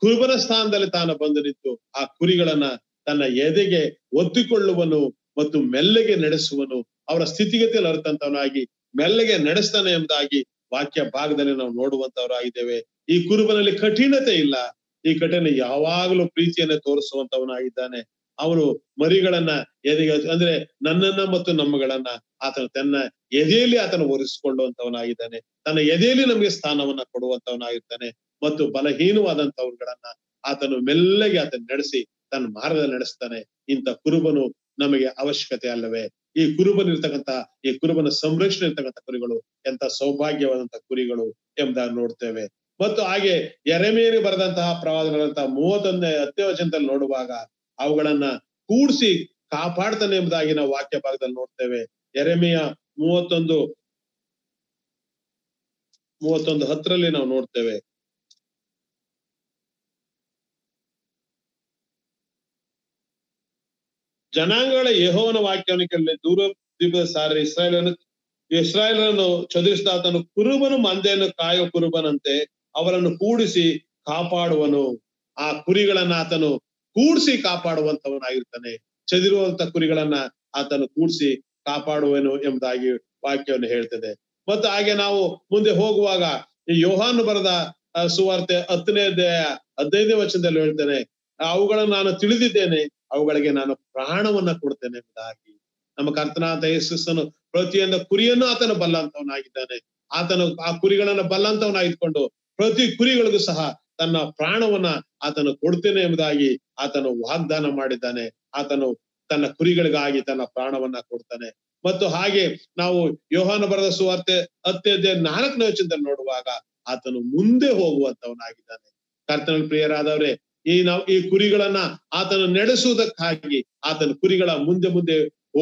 ಕುರುಬನ ಸ್ಥಾನದಲ್ಲಿ ತಾನು ಬಂದು ನಿಂತು ಆ ಕುರಿಗಳನ್ನ ತನ್ನ ಎದೆಗೆ ಒತ್ತಿಕೊಳ್ಳುವನು ಮತ್ತು ಮೆಲ್ಲಗೆ ನಡೆಸುವನು ಅವರ ಸ್ಥಿತಿಗತಿಯಲ್ಲಿ ಅರ್ಥಂತವನಾಗಿ ಮೆಲ್ಲಗೆ ನಡೆಸ್ತಾನೆ ಎಂಬುದಾಗಿ ವಾಕ್ಯ ಭಾಗದಲ್ಲಿ ನಾವು ನೋಡುವಂತವರಾಗಿದ್ದೇವೆ ಈ ಕುರುಬನಲ್ಲಿ ಕಠಿಣತೆ ಇಲ್ಲ ಈ ಕಠಿಣ ಯಾವಾಗಲೂ ಪ್ರೀತಿಯನ್ನ ತೋರಿಸುವಂತವನಾಗಿದ್ದಾನೆ ಅವನು ಮರಿಗಳನ್ನ ಎದೆಗೆ ಅಂದ್ರೆ ನನ್ನನ್ನ ಮತ್ತು ನಮ್ಮಗಳನ್ನ ಆತನು ತನ್ನ ಎದೆಯಲ್ಲಿ ಆತನು ಒರೆಸಿಕೊಳ್ಳುವಂತವನಾಗಿದ್ದಾನೆ ತನ್ನ ಎದೆಯಲ್ಲಿ ನಮಗೆ ಸ್ಥಾನವನ್ನ ಕೊಡುವಂತವನಾಗಿರ್ತಾನೆ ಮತ್ತು ಬಲಹೀನವಾದಂತವ್ರುಗಳನ್ನ ಆತನು ಮೆಲ್ಲಗೆ ಆತನ ನಡೆಸಿ ತನ್ನ ಮಾರ್ಗದಲ್ಲಿ ನಡೆಸ್ತಾನೆ ಇಂಥ ಕುರುಬನು ನಮಗೆ ಅವಶ್ಯಕತೆ ಅಲ್ಲವೇ ಈ ಕುರುಬನಿರ್ತಕ್ಕಂಥ ಈ ಕುರುಬನ ಸಂರಕ್ಷಣೆ ಇರ್ತಕ್ಕಂಥ ಕುರಿಗಳು ಎಂತ ಸೌಭಾಗ್ಯವಾದಂತಹ ಕುರಿಗಳು ಎಂಬುದಾಗಿ ನೋಡ್ತೇವೆ ಮತ್ತು ಹಾಗೆ ಎರೆಮೇರಿ ಬರೆದಂತಹ ಪ್ರವಾದಗಳಂತಹ ಮೂವತ್ತೊಂದನೇ ಅತ್ಯವಚನದಲ್ಲಿ ನೋಡುವಾಗ ಅವುಗಳನ್ನ ಕೂಡಿಸಿ ಕಾಪಾಡ್ತಾನೆ ಎಂಬುದಾಗಿ ನಾವು ವಾಕ್ಯ ಭಾಗದಲ್ಲಿ ನೋಡ್ತೇವೆ ಎರೆಮೆಯ ಮೂವತ್ತೊಂದು ಮೂವತ್ತೊಂದು ಹತ್ತರಲ್ಲಿ ನಾವು ನೋಡ್ತೇವೆ ಜನಾಂಗಗಳ ಯಹೋವನ ವಾಕ್ಯವನ್ನು ಕೇಳಿ ದೂರ ದೀಪದ ಸಾರಿ ಇಸ್ರಾಯೇಲನ್ನು ಇಸ್ರಾಯೇಲನ್ನು ಚದುರಿಸಿದ ಆತನು ಕುರುಬನು ಮಂದೆಯನ್ನು ಕಾಯೋ ಕುರುಬನಂತೆ ಅವರನ್ನು ಕೂಡಿಸಿ ಕಾಪಾಡುವನು ಆ ಕುರಿಗಳನ್ನ ಆತನು ಕೂಡಿಸಿ ಕಾಪಾಡುವಂತವನಾಗಿರ್ತಾನೆ ಚದಿರುವಂತ ಕುರಿಗಳನ್ನ ಆತನು ಕೂಡಿಸಿ ಕಾಪಾಡುವನು ಎಂಬುದಾಗಿ ವಾಕ್ಯವನ್ನು ಹೇಳ್ತದೆ ಮತ್ತು ಹಾಗೆ ನಾವು ಮುಂದೆ ಹೋಗುವಾಗ ಈ ಯೋಹಾನು ಬರೆದ ಸುವಾರ್ತೆ ಹತ್ತನೇ ಹದಿನೈದನೇ ವಚನದಲ್ಲಿ ಹೇಳ್ತೇನೆ ಅವುಗಳನ್ನು ನಾನು ತಿಳಿದಿದ್ದೇನೆ ಅವುಗಳಿಗೆ ನಾನು ಪ್ರಾಣವನ್ನ ಕೊಡ್ತೇನೆ ಎಂಬುದಾಗಿ ನಮ್ಮ ಕರ್ತನಾಥ ಯೇಸುಸ್ಸನು ಪ್ರತಿಯೊಂದು ಕುರಿಯನ್ನು ಆತನು ಬಲ್ಲಂತವನಾಗಿದ್ದಾನೆ ಆತನು ಆ ಕುರಿಗಳನ್ನ ಬಲ್ಲಂತವನಾಗಿದ್ಕೊಂಡು ಪ್ರತಿ ಕುರಿಗಳಿಗೂ ಸಹ ತನ್ನ ಪ್ರಾಣವನ್ನ ಆತನು ಕೊಡ್ತೇನೆ ಎಂಬುದಾಗಿ ಆತನು ವಾಗ್ದಾನ ಮಾಡಿದ್ದಾನೆ ಆತನು ತನ್ನ ಕುರಿಗಳಿಗಾಗಿ ತನ್ನ ಪ್ರಾಣವನ್ನ ಕೊಡ್ತಾನೆ ಮತ್ತು ಹಾಗೆ ನಾವು ಯೋಹಾನ ಬರೆದ ಸುವಾರ್ತೆ ಅತ್ಯಧ್ಯ ನಾಲ್ಕನೇ ವಚನದಲ್ಲಿ ನೋಡುವಾಗ ಆತನು ಮುಂದೆ ಹೋಗುವಂತವನಾಗಿದ್ದಾನೆ ಕರ್ತನ ಪ್ರಿಯರಾದವರೇ ಈ ನಾವು ಈ ಕುರಿಗಳನ್ನ ಆತನು ನಡೆಸುವುದಕ್ಕಾಗಿ ಆತನ ಕುರಿಗಳ ಮುಂದೆ ಮುಂದೆ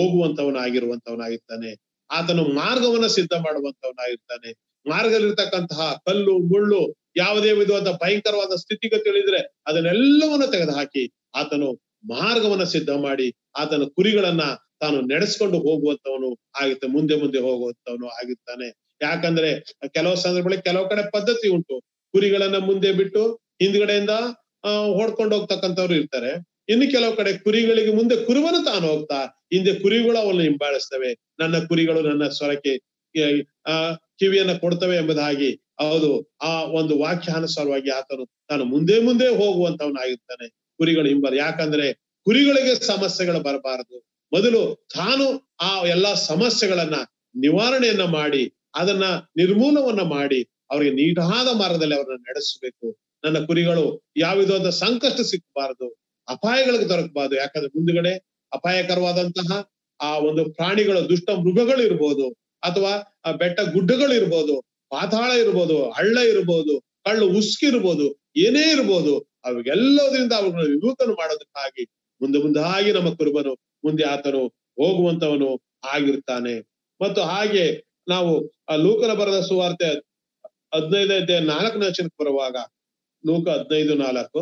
ಹೋಗುವಂತವನಾಗಿರುವಂತವನಾಗಿರ್ತಾನೆ ಆತನು ಮಾರ್ಗವನ್ನ ಸಿದ್ಧ ಮಾಡುವಂತವನಾಗಿರ್ತಾನೆ ಮಾರ್ಗದಲ್ಲಿರ್ತಕ್ಕಂತಹ ಕಲ್ಲು ಮುಳ್ಳು ಯಾವುದೇ ವಿಧವಾದ ಭಯಂಕರವಾದ ಸ್ಥಿತಿಗತಿಗಳಿದ್ರೆ ಅದನ್ನೆಲ್ಲವನ್ನ ತೆಗೆದುಹಾಕಿ ಆತನು ಮಾರ್ಗವನ್ನ ಸಿದ್ಧ ಮಾಡಿ ಆತನ ಕುರಿಗಳನ್ನ ತಾನು ನಡೆಸ್ಕೊಂಡು ಹೋಗುವಂತವನು ಆಗಿರ್ತ ಮುಂದೆ ಮುಂದೆ ಹೋಗುವಂತವನು ಆಗಿರ್ತಾನೆ ಯಾಕಂದ್ರೆ ಕೆಲವು ಸಂದರ್ಭಗಳಲ್ಲಿ ಕೆಲವು ಕಡೆ ಪದ್ಧತಿ ಉಂಟು ಕುರಿಗಳನ್ನ ಮುಂದೆ ಬಿಟ್ಟು ಹಿಂದ್ಗಡೆಯಿಂದ ಅಹ್ ಹೊಡ್ಕೊಂಡು ಹೋಗ್ತಕ್ಕಂಥವ್ರು ಇರ್ತಾರೆ ಇನ್ನು ಕೆಲವು ಕಡೆ ಕುರಿಗಳಿಗೆ ಮುಂದೆ ಕುರುಬನು ತಾನು ಹೋಗ್ತಾ ಹಿಂದೆ ಕುರಿಗಳು ಅವನ್ನ ಹಿಂಬಾಲಿಸ್ತವೆ ನನ್ನ ಕುರಿಗಳು ನನ್ನ ಸ್ವರಕ್ಕೆ ಆ ಕಿವಿಯನ್ನ ಕೊಡ್ತವೆ ಎಂಬುದಾಗಿ ಹೌದು ಆ ಒಂದು ವಾಕ್ಯಾನುಸಾರವಾಗಿ ಆತನು ತಾನು ಮುಂದೆ ಮುಂದೆ ಹೋಗುವಂತವನಾಗಿರ್ತಾನೆ ಕುರಿಗಳು ಹಿಂಬಾಲ ಯಾಕಂದ್ರೆ ಕುರಿಗಳಿಗೆ ಸಮಸ್ಯೆಗಳು ಬರಬಾರದು ಮೊದಲು ತಾನು ಆ ಎಲ್ಲಾ ಸಮಸ್ಯೆಗಳನ್ನ ನಿವಾರಣೆಯನ್ನ ಮಾಡಿ ಅದನ್ನ ನಿರ್ಮೂಲವನ್ನ ಮಾಡಿ ಅವರಿಗೆ ನೀಟಾದ ಮಾರ್ಗದಲ್ಲಿ ಅವರನ್ನ ನಡೆಸಬೇಕು ನನ್ನ ಕುರಿಗಳು ಯಾವ ವಿಧವಾದ ಸಂಕಷ್ಟ ಸಿಕ್ಕಬಾರದು ಅಪಾಯಗಳಿಗೆ ದೊರಕಬಾರದು ಯಾಕಂದ್ರೆ ಮುಂದುಗಡೆ ಅಪಾಯಕರವಾದಂತಹ ಆ ಒಂದು ಪ್ರಾಣಿಗಳು ದುಷ್ಟ ಮೃಗಗಳು ಇರ್ಬೋದು ಅಥವಾ ಆ ಬೆಟ್ಟ ಗುಡ್ಡಗಳು ಇರ್ಬೋದು ಪಾತಾಳ ಇರ್ಬೋದು ಹಳ್ಳ ಇರ್ಬೋದು ಕಳ್ಳು ಉಸ್ಕಿರ್ಬೋದು ಏನೇ ಇರ್ಬೋದು ಅವಾಗೆಲ್ಲದರಿಂದ ಅವುಗಳನ್ನು ವಿನೂತನ ಮಾಡೋದಕ್ಕಾಗಿ ಮುಂದೆ ಮುಂದಾಗಿ ನಮ್ಮ ಕುರುಬನು ಮುಂದೆ ಆತನು ಹೋಗುವಂತವನು ಆಗಿರ್ತಾನೆ ಮತ್ತು ಹಾಗೆ ನಾವು ಆ ಲೂಕನ ಬರದ ಸುವಾರ್ತೆ ಹದಿನೈದೈದೇ ನಾಲ್ಕನೇ ವಚನಕ್ಕೆ ಬರುವಾಗ ಲೂಕ ಹದಿನೈದು ನಾಲ್ಕು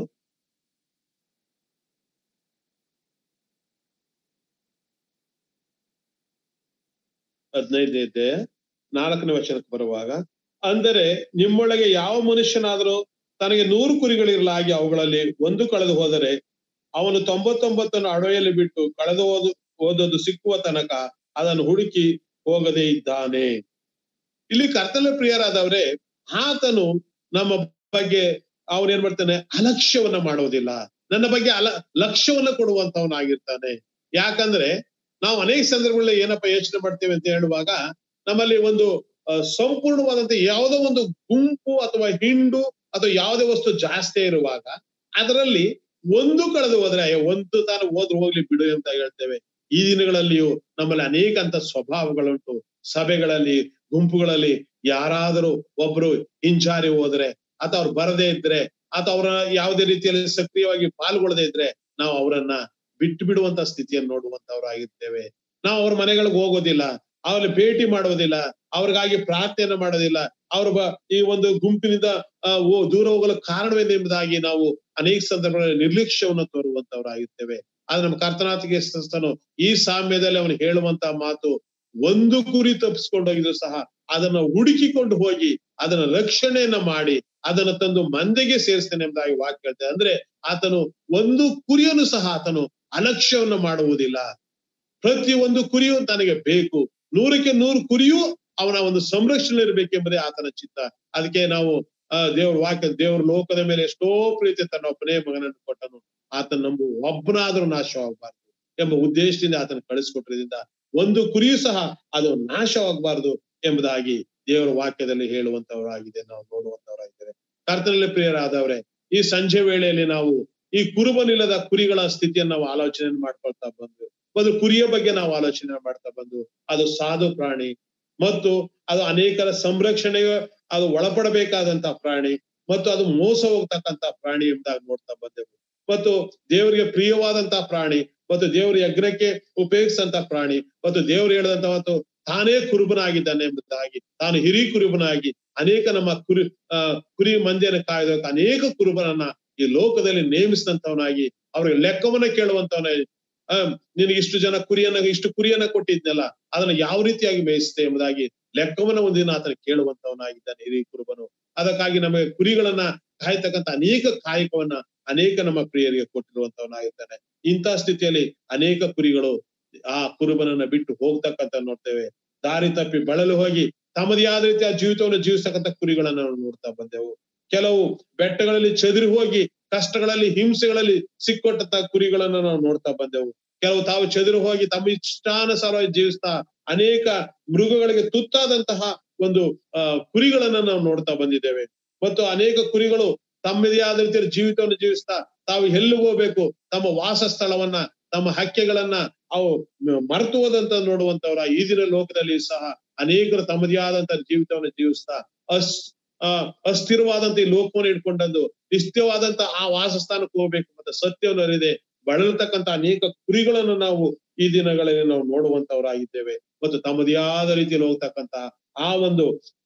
ಹದಿನೈದೈದೇ ನಾಲ್ಕನೇ ವಚನಕ್ಕೆ ಬರುವಾಗ ಅಂದರೆ ನಿಮ್ಮೊಳಗೆ ಯಾವ ಮನುಷ್ಯನಾದರೂ ತನಗೆ ನೂರು ಕುರಿಗಳಿರಲಾಗಿ ಅವುಗಳಲ್ಲಿ ಒಂದು ಕಳೆದು ಹೋದರೆ ಅವನು ತೊಂಬತ್ತೊಂಬತ್ತನ್ನು ಅಡವೆಯಲ್ಲಿ ಬಿಟ್ಟು ಕಳೆದು ಹೋದು ಓದೋದು ಸಿಕ್ಕುವ ತನಕ ಅದನ್ನು ಹುಡುಕಿ ಹೋಗದೇ ಇದ್ದಾನೆ ಇಲ್ಲಿ ಕರ್ತನ ಪ್ರಿಯರಾದವ್ರೆ ಆತನು ನಮ್ಮ ಬಗ್ಗೆ ಅವನೇನ್ ಮಾಡ್ತಾನೆ ಅಲಕ್ಷ್ಯವನ್ನ ಮಾಡೋದಿಲ್ಲ ನನ್ನ ಬಗ್ಗೆ ಅಲ ಲಕ್ಷ್ಯವನ್ನ ಕೊಡುವಂತವನಾಗಿರ್ತಾನೆ ಯಾಕಂದ್ರೆ ನಾವು ಅನೇಕ ಸಂದರ್ಭಗಳಲ್ಲಿ ಏನಪ್ಪ ಯೋಚನೆ ಮಾಡ್ತೇವೆ ಅಂತ ಹೇಳುವಾಗ ನಮ್ಮಲ್ಲಿ ಒಂದು ಸಂಪೂರ್ಣವಾದಂತ ಯಾವುದೋ ಒಂದು ಗುಂಪು ಅಥವಾ ಹಿಂಡು ಅಥವಾ ಯಾವುದೇ ವಸ್ತು ಜಾಸ್ತಿ ಇರುವಾಗ ಅದರಲ್ಲಿ ಒಂದು ಕಳೆದು ಹೋದ್ರೆ ಒಂದು ತಾನು ಹೋದ್ರು ಹೋಗ್ಲಿ ಬಿಡು ಅಂತ ಹೇಳ್ತೇವೆ ಈ ದಿನಗಳಲ್ಲಿಯೂ ನಮ್ಮಲ್ಲಿ ಅನೇಕ ಅಂತ ಸ್ವಭಾವಗಳುಂಟು ಸಭೆಗಳಲ್ಲಿ ಗುಂಪುಗಳಲ್ಲಿ ಯಾರಾದರೂ ಒಬ್ರು ಹಿಂಚಾರಿ ಹೋದ್ರೆ ಅಥವಾ ಅವ್ರು ಬರದೇ ಇದ್ರೆ ಅಥವಾ ಅವರ ಯಾವುದೇ ರೀತಿಯಲ್ಲಿ ಸಕ್ರಿಯವಾಗಿ ಪಾಲ್ಗೊಳ್ಳದೆ ಇದ್ರೆ ನಾವು ಅವರನ್ನ ಬಿಟ್ಟು ಬಿಡುವಂತ ಸ್ಥಿತಿಯನ್ನು ನೋಡುವಂತವ್ರಾಗಿರ್ತೇವೆ ನಾವು ಅವ್ರ ಮನೆಗಳಿಗೆ ಹೋಗೋದಿಲ್ಲ ಅವ್ರಲ್ಲಿ ಭೇಟಿ ಮಾಡೋದಿಲ್ಲ ಅವ್ರಿಗಾಗಿ ಪ್ರಾರ್ಥನೆ ಮಾಡೋದಿಲ್ಲ ಅವ್ರ ಈ ಒಂದು ಗುಂಪಿನಿಂದ ದೂರ ಹೋಗಲು ಕಾರಣವೇನು ಎಂಬುದಾಗಿ ನಾವು ಅನೇಕ ಸಂದರ್ಭಗಳಲ್ಲಿ ನಿರ್ಲಕ್ಷ್ಯವನ್ನು ತೋರುವಂತವರಾಗಿರ್ತೇವೆ ಆದ್ರೆ ನಮ್ಮ ಕರ್ತನಾಥಿಗೆ ಈ ಸಾಮ್ಯದಲ್ಲಿ ಅವನು ಹೇಳುವಂತ ಮಾತು ಒಂದು ಕುರಿ ತಪ್ಪಿಸ್ಕೊಂಡೋಗಿದ್ರು ಸಹ ಅದನ್ನ ಹುಡುಕಿಕೊಂಡು ಹೋಗಿ ಅದನ್ನ ರಕ್ಷಣೆಯನ್ನ ಮಾಡಿ ಅದನ್ನ ತಂದು ಮಂದೆಗೆ ಸೇರಿಸ್ತೇನೆ ಎಂಬುದಾಗಿ ವಾಕ್ಯ ಹೇಳ್ತೇನೆ ಅಂದ್ರೆ ಆತನು ಒಂದು ಕುರಿಯನ್ನು ಸಹ ಆತನು ಅಲಕ್ಷ್ಯವನ್ನ ಮಾಡುವುದಿಲ್ಲ ಪ್ರತಿ ಒಂದು ಕುರಿಯು ತನಗೆ ಬೇಕು ನೂರಕ್ಕೆ ನೂರು ಕುರಿಯು ಅವನ ಒಂದು ಸಂರಕ್ಷಣೆ ಇರಬೇಕೆಂಬುದೇ ಆತನ ಚಿತ್ತ ಅದಕ್ಕೆ ನಾವು ಆ ದೇವ್ರ ವಾಕ್ಯ ದೇವ್ರ ಲೋಕದ ಮೇಲೆ ಎಷ್ಟೋ ಪ್ರೀತಿ ತನ್ನ ಒಬ್ಬನೇ ಮಗನನ್ನು ಕೊಟ್ಟನು ಆತನ ನಂಬು ಒಬ್ಬನಾದ್ರೂ ನಾಶವಾಗಬಾರ್ದು ಎಂಬ ಉದ್ದೇಶದಿಂದ ಆತನ ಕಳಿಸ್ಕೊಟ್ಟಿದ್ರಿಂದ ಒಂದು ಕುರಿಯು ಸಹ ಅದು ನಾಶವಾಗಬಾರದು ಎಂಬುದಾಗಿ ದೇವರ ವಾಕ್ಯದಲ್ಲಿ ಹೇಳುವಂತವರಾಗಿದೆ ನಾವು ನೋಡುವಂತವರಾಗಿದ್ದೇವೆ ಕರ್ತನಲ್ಲಿ ಪ್ರಿಯರಾದವರೇ ಈ ಸಂಜೆ ವೇಳೆಯಲ್ಲಿ ನಾವು ಈ ಕುರುಬನಿಲ್ಲದ ಕುರಿಗಳ ಸ್ಥಿತಿಯನ್ನು ನಾವು ಆಲೋಚನೆ ಮಾಡ್ಕೊಳ್ತಾ ಬಂದ್ವಿ ಒಂದು ಕುರಿಯ ಬಗ್ಗೆ ನಾವು ಆಲೋಚನೆ ಮಾಡ್ತಾ ಬಂದು ಅದು ಸಾಧು ಪ್ರಾಣಿ ಮತ್ತು ಅದು ಅನೇಕರ ಸಂರಕ್ಷಣೆಗೆ ಅದು ಒಳಪಡಬೇಕಾದಂತ ಪ್ರಾಣಿ ಮತ್ತು ಅದು ಮೋಸ ಹೋಗ್ತಕ್ಕಂತ ಪ್ರಾಣಿ ಎಂಬುದಾಗಿ ನೋಡ್ತಾ ಬಂದೆವು ಮತ್ತು ದೇವರಿಗೆ ಪ್ರಿಯವಾದಂತಹ ಪ್ರಾಣಿ ಮತ್ತು ದೇವರ ಯಜ್ಞಕ್ಕೆ ಉಪಯೋಗಿಸಂತ ಪ್ರಾಣಿ ಮತ್ತು ದೇವರು ಹೇಳಿದಂತ ಮತ್ತು ತಾನೇ ಕುರುಬನಾಗಿದ್ದಾನೆ ಎಂಬುದಾಗಿ ತಾನು ಹಿರಿ ಕುರುಬನಾಗಿ ಅನೇಕ ನಮ್ಮ ಕುರಿ ಆ ಕುರಿ ಮಂದಿಯನ್ನು ಕಾಯ್ದಕ್ಕೆ ಅನೇಕ ಕುರುಬನನ್ನ ಈ ಲೋಕದಲ್ಲಿ ನೇಮಿಸಿದಂತವನಾಗಿ ಅವ್ರಿಗೆ ಲೆಕ್ಕವನ್ನ ಕೇಳುವಂತವನಾಗಿ ಆ ನಿನಗೆ ಇಷ್ಟು ಜನ ಕುರಿಯನ್ನ ಇಷ್ಟು ಕುರಿಯನ್ನ ಕೊಟ್ಟಿದ್ನಲ್ಲ ಅದನ್ನ ಯಾವ ರೀತಿಯಾಗಿ ಮೇಯಿಸುತ್ತೆ ಎಂಬುದಾಗಿ ಲೆಕ್ಕವನ್ನ ಒಂದಿನ ಆತನ ಕೇಳುವಂತವನಾಗಿದ್ದಾನೆ ಹಿರಿ ಕುರುಬನು ಅದಕ್ಕಾಗಿ ನಮಗೆ ಕುರಿಗಳನ್ನ ಕಾಯ್ತಕ್ಕಂತ ಅನೇಕ ಕಾಯಕವನ್ನ ಅನೇಕ ನಮ್ಮ ಪ್ರಿಯರಿಗೆ ಕೊಟ್ಟಿರುವಂತವನಾಗಿದ್ದಾನೆ ಇಂಥ ಸ್ಥಿತಿಯಲ್ಲಿ ಅನೇಕ ಕುರಿಗಳು ಆ ಕುರುಬನನ್ನ ಬಿಟ್ಟು ಹೋಗ್ತಕ್ಕಂತ ನೋಡ್ತೇವೆ ದಾರಿ ತಪ್ಪಿ ಬಳಲು ಹೋಗಿ ತಮ್ಮದೇ ಆದ ರೀತಿಯ ಜೀವಿತವನ್ನು ಜೀವಿಸ್ತಕ್ಕಂಥ ಕುರಿಗಳನ್ನ ನಾವು ನೋಡ್ತಾ ಬಂದೆವು ಕೆಲವು ಬೆಟ್ಟಗಳಲ್ಲಿ ಚದುರಿ ಹೋಗಿ ಕಷ್ಟಗಳಲ್ಲಿ ಹಿಂಸೆಗಳಲ್ಲಿ ಸಿಕ್ಕೊಟ್ಟಂತ ಕುರಿಗಳನ್ನ ನಾವು ನೋಡ್ತಾ ಬಂದೆವು ಕೆಲವು ತಾವು ಚದುರು ಹೋಗಿ ತಮ್ಮ ಇಷ್ಟಾನುಸಾರವಾಗಿ ಜೀವಿಸ್ತಾ ಅನೇಕ ಮೃಗಗಳಿಗೆ ತುತ್ತಾದಂತಹ ಒಂದು ಆ ಕುರಿಗಳನ್ನ ನಾವು ನೋಡ್ತಾ ಬಂದಿದ್ದೇವೆ ಮತ್ತು ಅನೇಕ ಕುರಿಗಳು ತಮ್ಮದೇ ಆದ ರೀತಿಯಲ್ಲಿ ಜೀವಿತವನ್ನು ಜೀವಿಸ್ತಾ ತಾವು ಎಲ್ಲಿ ಹೋಗ್ಬೇಕು ತಮ್ಮ ವಾಸ ಸ್ಥಳವನ್ನ ತಮ್ಮ ಹಕ್ಕೆಗಳನ್ನ ಅವು ಮರೆತು ಹೋದಂತ ನೋಡುವಂತವರ ಈ ದಿನ ಲೋಕದಲ್ಲಿ ಸಹ ಅನೇಕರು ತಮ್ಮದೇ ಆದಂತ ಜೀವಿತವನ್ನು ಜೀವಿಸ್ತಾ ಅಸ್ ಆ ಅಸ್ಥಿರವಾದಂತ ಈ ಲೋಕವನ್ನು ಇಟ್ಕೊಂಡಂದು ನಿತ್ಯವಾದಂತ ಆ ವಾಸಸ್ಥಾನಕ್ಕೆ ಹೋಗ್ಬೇಕು ಮತ್ತೆ ಸತ್ಯವನ್ನು ಅರಿದೆ ಬಳಲ್ತಕ್ಕಂತ ಅನೇಕ ಕುರಿಗಳನ್ನು ನಾವು ಈ ದಿನಗಳಲ್ಲಿ ನಾವು ನೋಡುವಂತವರಾಗಿದ್ದೇವೆ ಮತ್ತು ತಮ್ಮದೇ ಆದ ರೀತಿಯಲ್ಲಿ ಹೋಗ್ತಕ್ಕಂತ ಆ ಒಂದು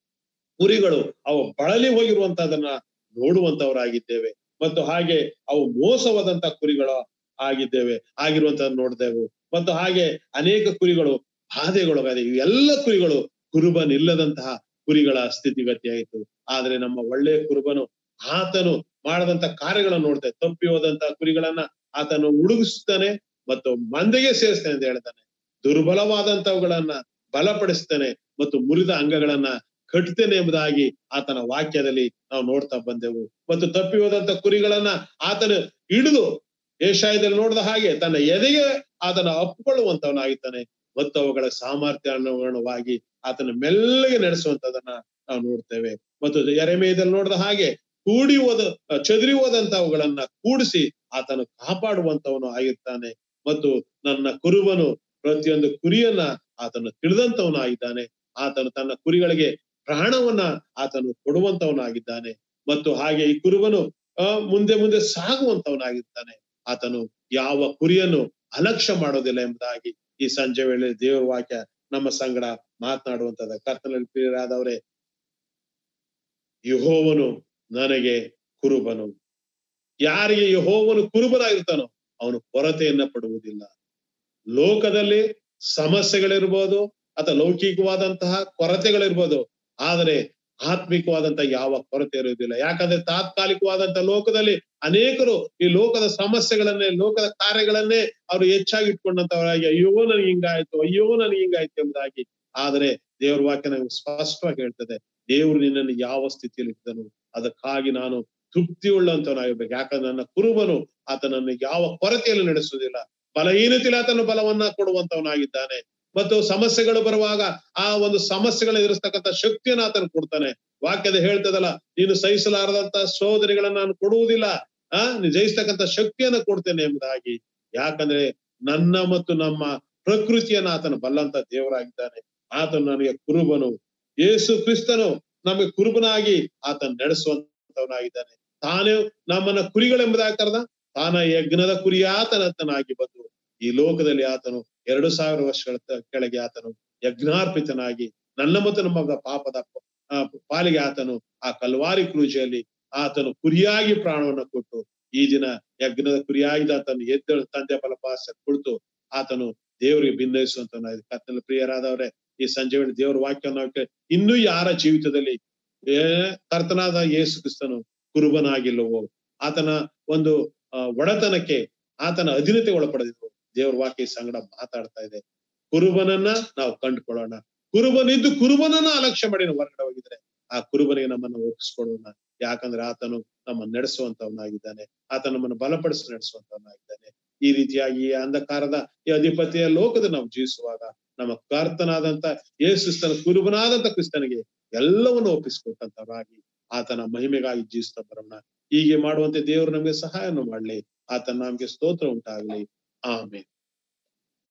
ಕುರಿಗಳು ಅವು ಬಳಲಿ ಹೋಗಿರುವಂತದನ್ನ ನೋಡುವಂತವರಾಗಿದ್ದೇವೆ ಮತ್ತು ಹಾಗೆ ಅವು ಮೋಸವಾದಂತ ಕುರಿಗಳು ಆಗಿದ್ದೇವೆ ಆಗಿರುವಂತದ್ದು ನೋಡಿದೆವು ಮತ್ತು ಹಾಗೆ ಅನೇಕ ಕುರಿಗಳು ಬಾಧೆಗೊಳಗಾದ ಇವೆಲ್ಲ ಕುರಿಗಳು ಕುರುಬನಿಲ್ಲದಂತಹ ಕುರಿಗಳ ಸ್ಥಿತಿಗತಿ ಆಯಿತು ಆದ್ರೆ ನಮ್ಮ ಒಳ್ಳೆಯ ಕುರುಬನು ಆತನು ಮಾಡದಂತ ಕಾರ್ಯಗಳನ್ನು ನೋಡ್ತೇವೆ ತಪ್ಪಿ ಹೋದಂತಹ ಕುರಿಗಳನ್ನ ಆತನು ಹುಡುಗಿಸ್ತಾನೆ ಮತ್ತು ಮಂದೆಗೆ ಸೇರಿಸ್ತಾನೆ ಅಂತ ಹೇಳ್ತಾನೆ ದುರ್ಬಲವಾದಂತವುಗಳನ್ನ ಬಲಪಡಿಸ್ತಾನೆ ಮತ್ತು ಮುರಿದ ಅಂಗಗಳನ್ನ ಕಟ್ತೇನೆ ಎಂಬುದಾಗಿ ಆತನ ವಾಕ್ಯದಲ್ಲಿ ನಾವು ನೋಡ್ತಾ ಬಂದೆವು ಮತ್ತು ತಪ್ಪಿ ಹೋದಂತ ಕುರಿಗಳನ್ನ ಆತನು ಹಿಡಿದು ಏಷಾಯದಲ್ಲಿ ನೋಡಿದ ಹಾಗೆ ತನ್ನ ಎದೆಗೆ ಆತನ ಅಪ್ಪಿಕೊಳ್ಳುವಂತವನಾಗಿದ್ದಾನೆ ಮತ್ತು ಅವುಗಳ ಸಾಮರ್ಥ್ಯ ಅನುಗುಣವಾಗಿ ಆತನ ಮೆಲ್ಲಗೆ ನಡೆಸುವಂತದನ್ನ ನಾವು ನೋಡ್ತೇವೆ ಮತ್ತು ಎರೆಮೇಯದಲ್ಲಿ ನೋಡಿದ ಹಾಗೆ ಕೂಡಿ ಹೋದ ಚದುರಿ ಹೋದಂತವುಗಳನ್ನ ಕೂಡಿಸಿ ಆತನು ಕಾಪಾಡುವಂತವನು ಆಗಿರ್ತಾನೆ ಮತ್ತು ನನ್ನ ಕುರುಬನು ಪ್ರತಿಯೊಂದು ಕುರಿಯನ್ನ ಆತನು ತಿಳಿದಂತವನು ಆಗಿದ್ದಾನೆ ಆತನು ತನ್ನ ಕುರಿಗಳಿಗೆ ಪ್ರಾಣವನ್ನ ಆತನು ಕೊಡುವಂತವನಾಗಿದ್ದಾನೆ ಮತ್ತು ಹಾಗೆ ಈ ಕುರುಬನು ಆ ಮುಂದೆ ಮುಂದೆ ಸಾಗುವಂತವನಾಗಿದ್ದಾನೆ ಆತನು ಯಾವ ಕುರಿಯನ್ನು ಅಲಕ್ಷ್ಯ ಮಾಡೋದಿಲ್ಲ ಎಂಬುದಾಗಿ ಈ ಸಂಜೆ ವೇಳೆ ದೇವರ ವಾಕ್ಯ ನಮ್ಮ ಸಂಗಡ ಮಾತನಾಡುವಂತದ ಕರ್ತನಲ್ಲಿ ಪ್ರಿಯರಾದವರೇ ಯಹೋವನು ನನಗೆ ಕುರುಬನು ಯಾರಿಗೆ ಯಹೋವನು ಕುರುಬನಾಗಿರ್ತಾನೋ ಅವನು ಕೊರತೆಯನ್ನ ಪಡುವುದಿಲ್ಲ ಲೋಕದಲ್ಲಿ ಸಮಸ್ಯೆಗಳಿರ್ಬೋದು ಅಥವಾ ಲೌಕಿಕವಾದಂತಹ ಕೊರತೆಗಳಿರ್ಬೋದು ಆದರೆ ಆತ್ಮಿಕವಾದಂತಹ ಯಾವ ಕೊರತೆ ಇರುವುದಿಲ್ಲ ಯಾಕಂದ್ರೆ ತಾತ್ಕಾಲಿಕವಾದಂತ ಲೋಕದಲ್ಲಿ ಅನೇಕರು ಈ ಲೋಕದ ಸಮಸ್ಯೆಗಳನ್ನೇ ಲೋಕದ ಕಾರ್ಯಗಳನ್ನೇ ಅವರು ಹೆಚ್ಚಾಗಿ ಇಟ್ಕೊಂಡಂತವರಾಗಿ ಅಯ್ಯೋ ನನಗೆ ಹಿಂಗಾಯ್ತು ಅಯ್ಯೋ ನನಗೆ ಹಿಂಗಾಯ್ತು ಎಂಬುದಾಗಿ ಆದರೆ ದೇವ್ರ ವಾಕ್ಯ ನಮಗೆ ಸ್ಪಷ್ಟವಾಗಿ ಹೇಳ್ತದೆ ದೇವ್ರು ನಿನ್ನನ್ನು ಯಾವ ಸ್ಥಿತಿಯಲ್ಲಿ ಇದ್ದನು ಅದಕ್ಕಾಗಿ ನಾನು ತೃಪ್ತಿ ಉಳ್ಳಂತವನಾಗಿರ್ಬೇಕು ಯಾಕಂದ್ರೆ ನನ್ನ ಕುರುಬನು ಆತನನ್ನು ಯಾವ ಕೊರತೆಯಲ್ಲಿ ನಡೆಸುವುದಿಲ್ಲ ಬಲಹೀನತೆಯಲ್ಲಿ ಆತನ ಬಲವನ್ನ ಕೊಡುವಂತವನಾಗಿದ್ದಾನೆ ಮತ್ತು ಸಮಸ್ಯೆಗಳು ಬರುವಾಗ ಆ ಒಂದು ಸಮಸ್ಯೆಗಳನ್ನ ಎದುರಿಸ್ತಕ್ಕಂಥ ಶಕ್ತಿಯನ್ನು ಆತನು ಕೊಡ್ತಾನೆ ವಾಕ್ಯದ ಹೇಳ್ತದಲ್ಲ ನೀನು ಸಹಿಸಲಾರದಂತ ಸೋದರಿಗಳನ್ನ ನಾನು ಕೊಡುವುದಿಲ್ಲ ಆ ನೀನು ಜಯಿಸ್ತಕ್ಕಂಥ ಶಕ್ತಿಯನ್ನ ಕೊಡ್ತೇನೆ ಎಂಬುದಾಗಿ ಯಾಕಂದ್ರೆ ನನ್ನ ಮತ್ತು ನಮ್ಮ ಪ್ರಕೃತಿಯನ್ನ ಆತನ ಬಲ್ಲಂತ ದೇವರಾಗಿದ್ದಾನೆ ಆತನು ನನಗೆ ಕುರುಬನು ಯೇಸು ಕ್ರಿಸ್ತನು ನಮಗೆ ಕುರುಬನಾಗಿ ಆತನ ನಡೆಸುವಂತವನಾಗಿದ್ದಾನೆ ತಾನೇ ನಮ್ಮನ್ನ ಕುರಿಗಳೆಂಬುದಾಗಿ ಕರೆದ ತಾನ ಯಜ್ಞದ ಕುರಿಯಾತನತನಾಗಿ ಬಂದು ಈ ಲೋಕದಲ್ಲಿ ಆತನು ಎರಡು ಸಾವಿರ ವರ್ಷಗಳ ಕೆಳಗೆ ಆತನು ಯಜ್ಞಾರ್ಪಿತನಾಗಿ ನನ್ನ ಮತ್ತು ನಮ್ಮ ಪಾಪದ ಪಾಲಿಗೆ ಆತನು ಆ ಕಲ್ವಾರಿ ಕ್ರೂಜೆಯಲ್ಲಿ ಆತನು ಕುರಿಯಾಗಿ ಪ್ರಾಣವನ್ನು ಕೊಟ್ಟು ಈ ದಿನ ಯಜ್ಞದ ಕುರಿಯಾಗಿ ಆತನು ಎದ್ದು ತಂದೆ ಫಲಪಾಸ ಕುಳಿತು ಆತನು ದೇವರಿಗೆ ಭಿನ್ನಯಿಸುವಂತ ಕತ್ತಲ ಪ್ರಿಯರಾದವ್ರೆ ಈ ಸಂಜೆ ವೇಳೆ ದೇವರ ವಾಕ್ಯವನ್ನು ನಾವು ಕೇಳಿ ಇನ್ನೂ ಯಾರ ಜೀವಿತದಲ್ಲಿ ಏ ಕರ್ತನಾದ ಯೇಸು ಕ್ರಿಸ್ತನು ಕುರುಬನಾಗಿಲ್ಲವೋ ಆತನ ಒಂದು ಆ, ಒಡೆತನಕ್ಕೆ ಆತನ ಅಧೀನತೆ ಒಳಪಡೆದಿದ್ರು ದೇವರ ವಾಕ್ಯ ಈ ಸಂಗಡ ಮಾತಾಡ್ತಾ ಇದೆ ಕುರುಬನನ್ನ ನಾವು ಕಂಡುಕೊಳ್ಳೋಣ ಕುರುಬನಿದ್ದು ಕುರುಬನನ್ನ ಅಲಕ್ಷ್ಯ ಮಾಡಿ ನಾವು ಹೊರಗಡೆ ಹೋಗಿದ್ರೆ ಆ ಕುರುಬನಿಗೆ ನಮ್ಮನ್ನು ಒಪ್ಪಿಸ್ಕೊಳ್ಳೋಣ ಯಾಕಂದ್ರೆ ಆತನು ನಮ್ಮ ನಡೆಸುವಂತವನಾಗಿದ್ದಾನೆ ಆತ ನಮ್ಮನ್ನು ಬಲಪಡಿಸಿ ನಡೆಸುವಂತವನಾಗಿದ್ದಾನೆ ಈ ರೀತಿಯಾಗಿ ಈ ಅಂಧಕಾರದ ಈ ಅಧಿಪತಿಯ ಲೋಕದ ನಾವು ಜೀವಿಸುವಾಗ ನಮ್ಮ ಕರ್ತನಾದಂತ ಯೇಸುಸ್ತನ ಕುರುಬನಾದಂತ ಕ್ರಿಸ್ತನಿಗೆ ಎಲ್ಲವನ್ನು ಒಪ್ಪಿಸಿಕೊಟ್ಟಂತವರಾಗಿ ಆತನ ಮಹಿಮೆಗಾಗಿ ಜೀವಿಸ್ತಾ ಬರೋಣ ಹೀಗೆ ಮಾಡುವಂತೆ ದೇವರು ನಮಗೆ ಸಹಾಯವನ್ನು ಮಾಡ್ಲಿ ಆತನ ನಮಗೆ ಸ್ತೋತ್ರ ಉಂಟಾಗ್ಲಿ ಆಮೇಲೆ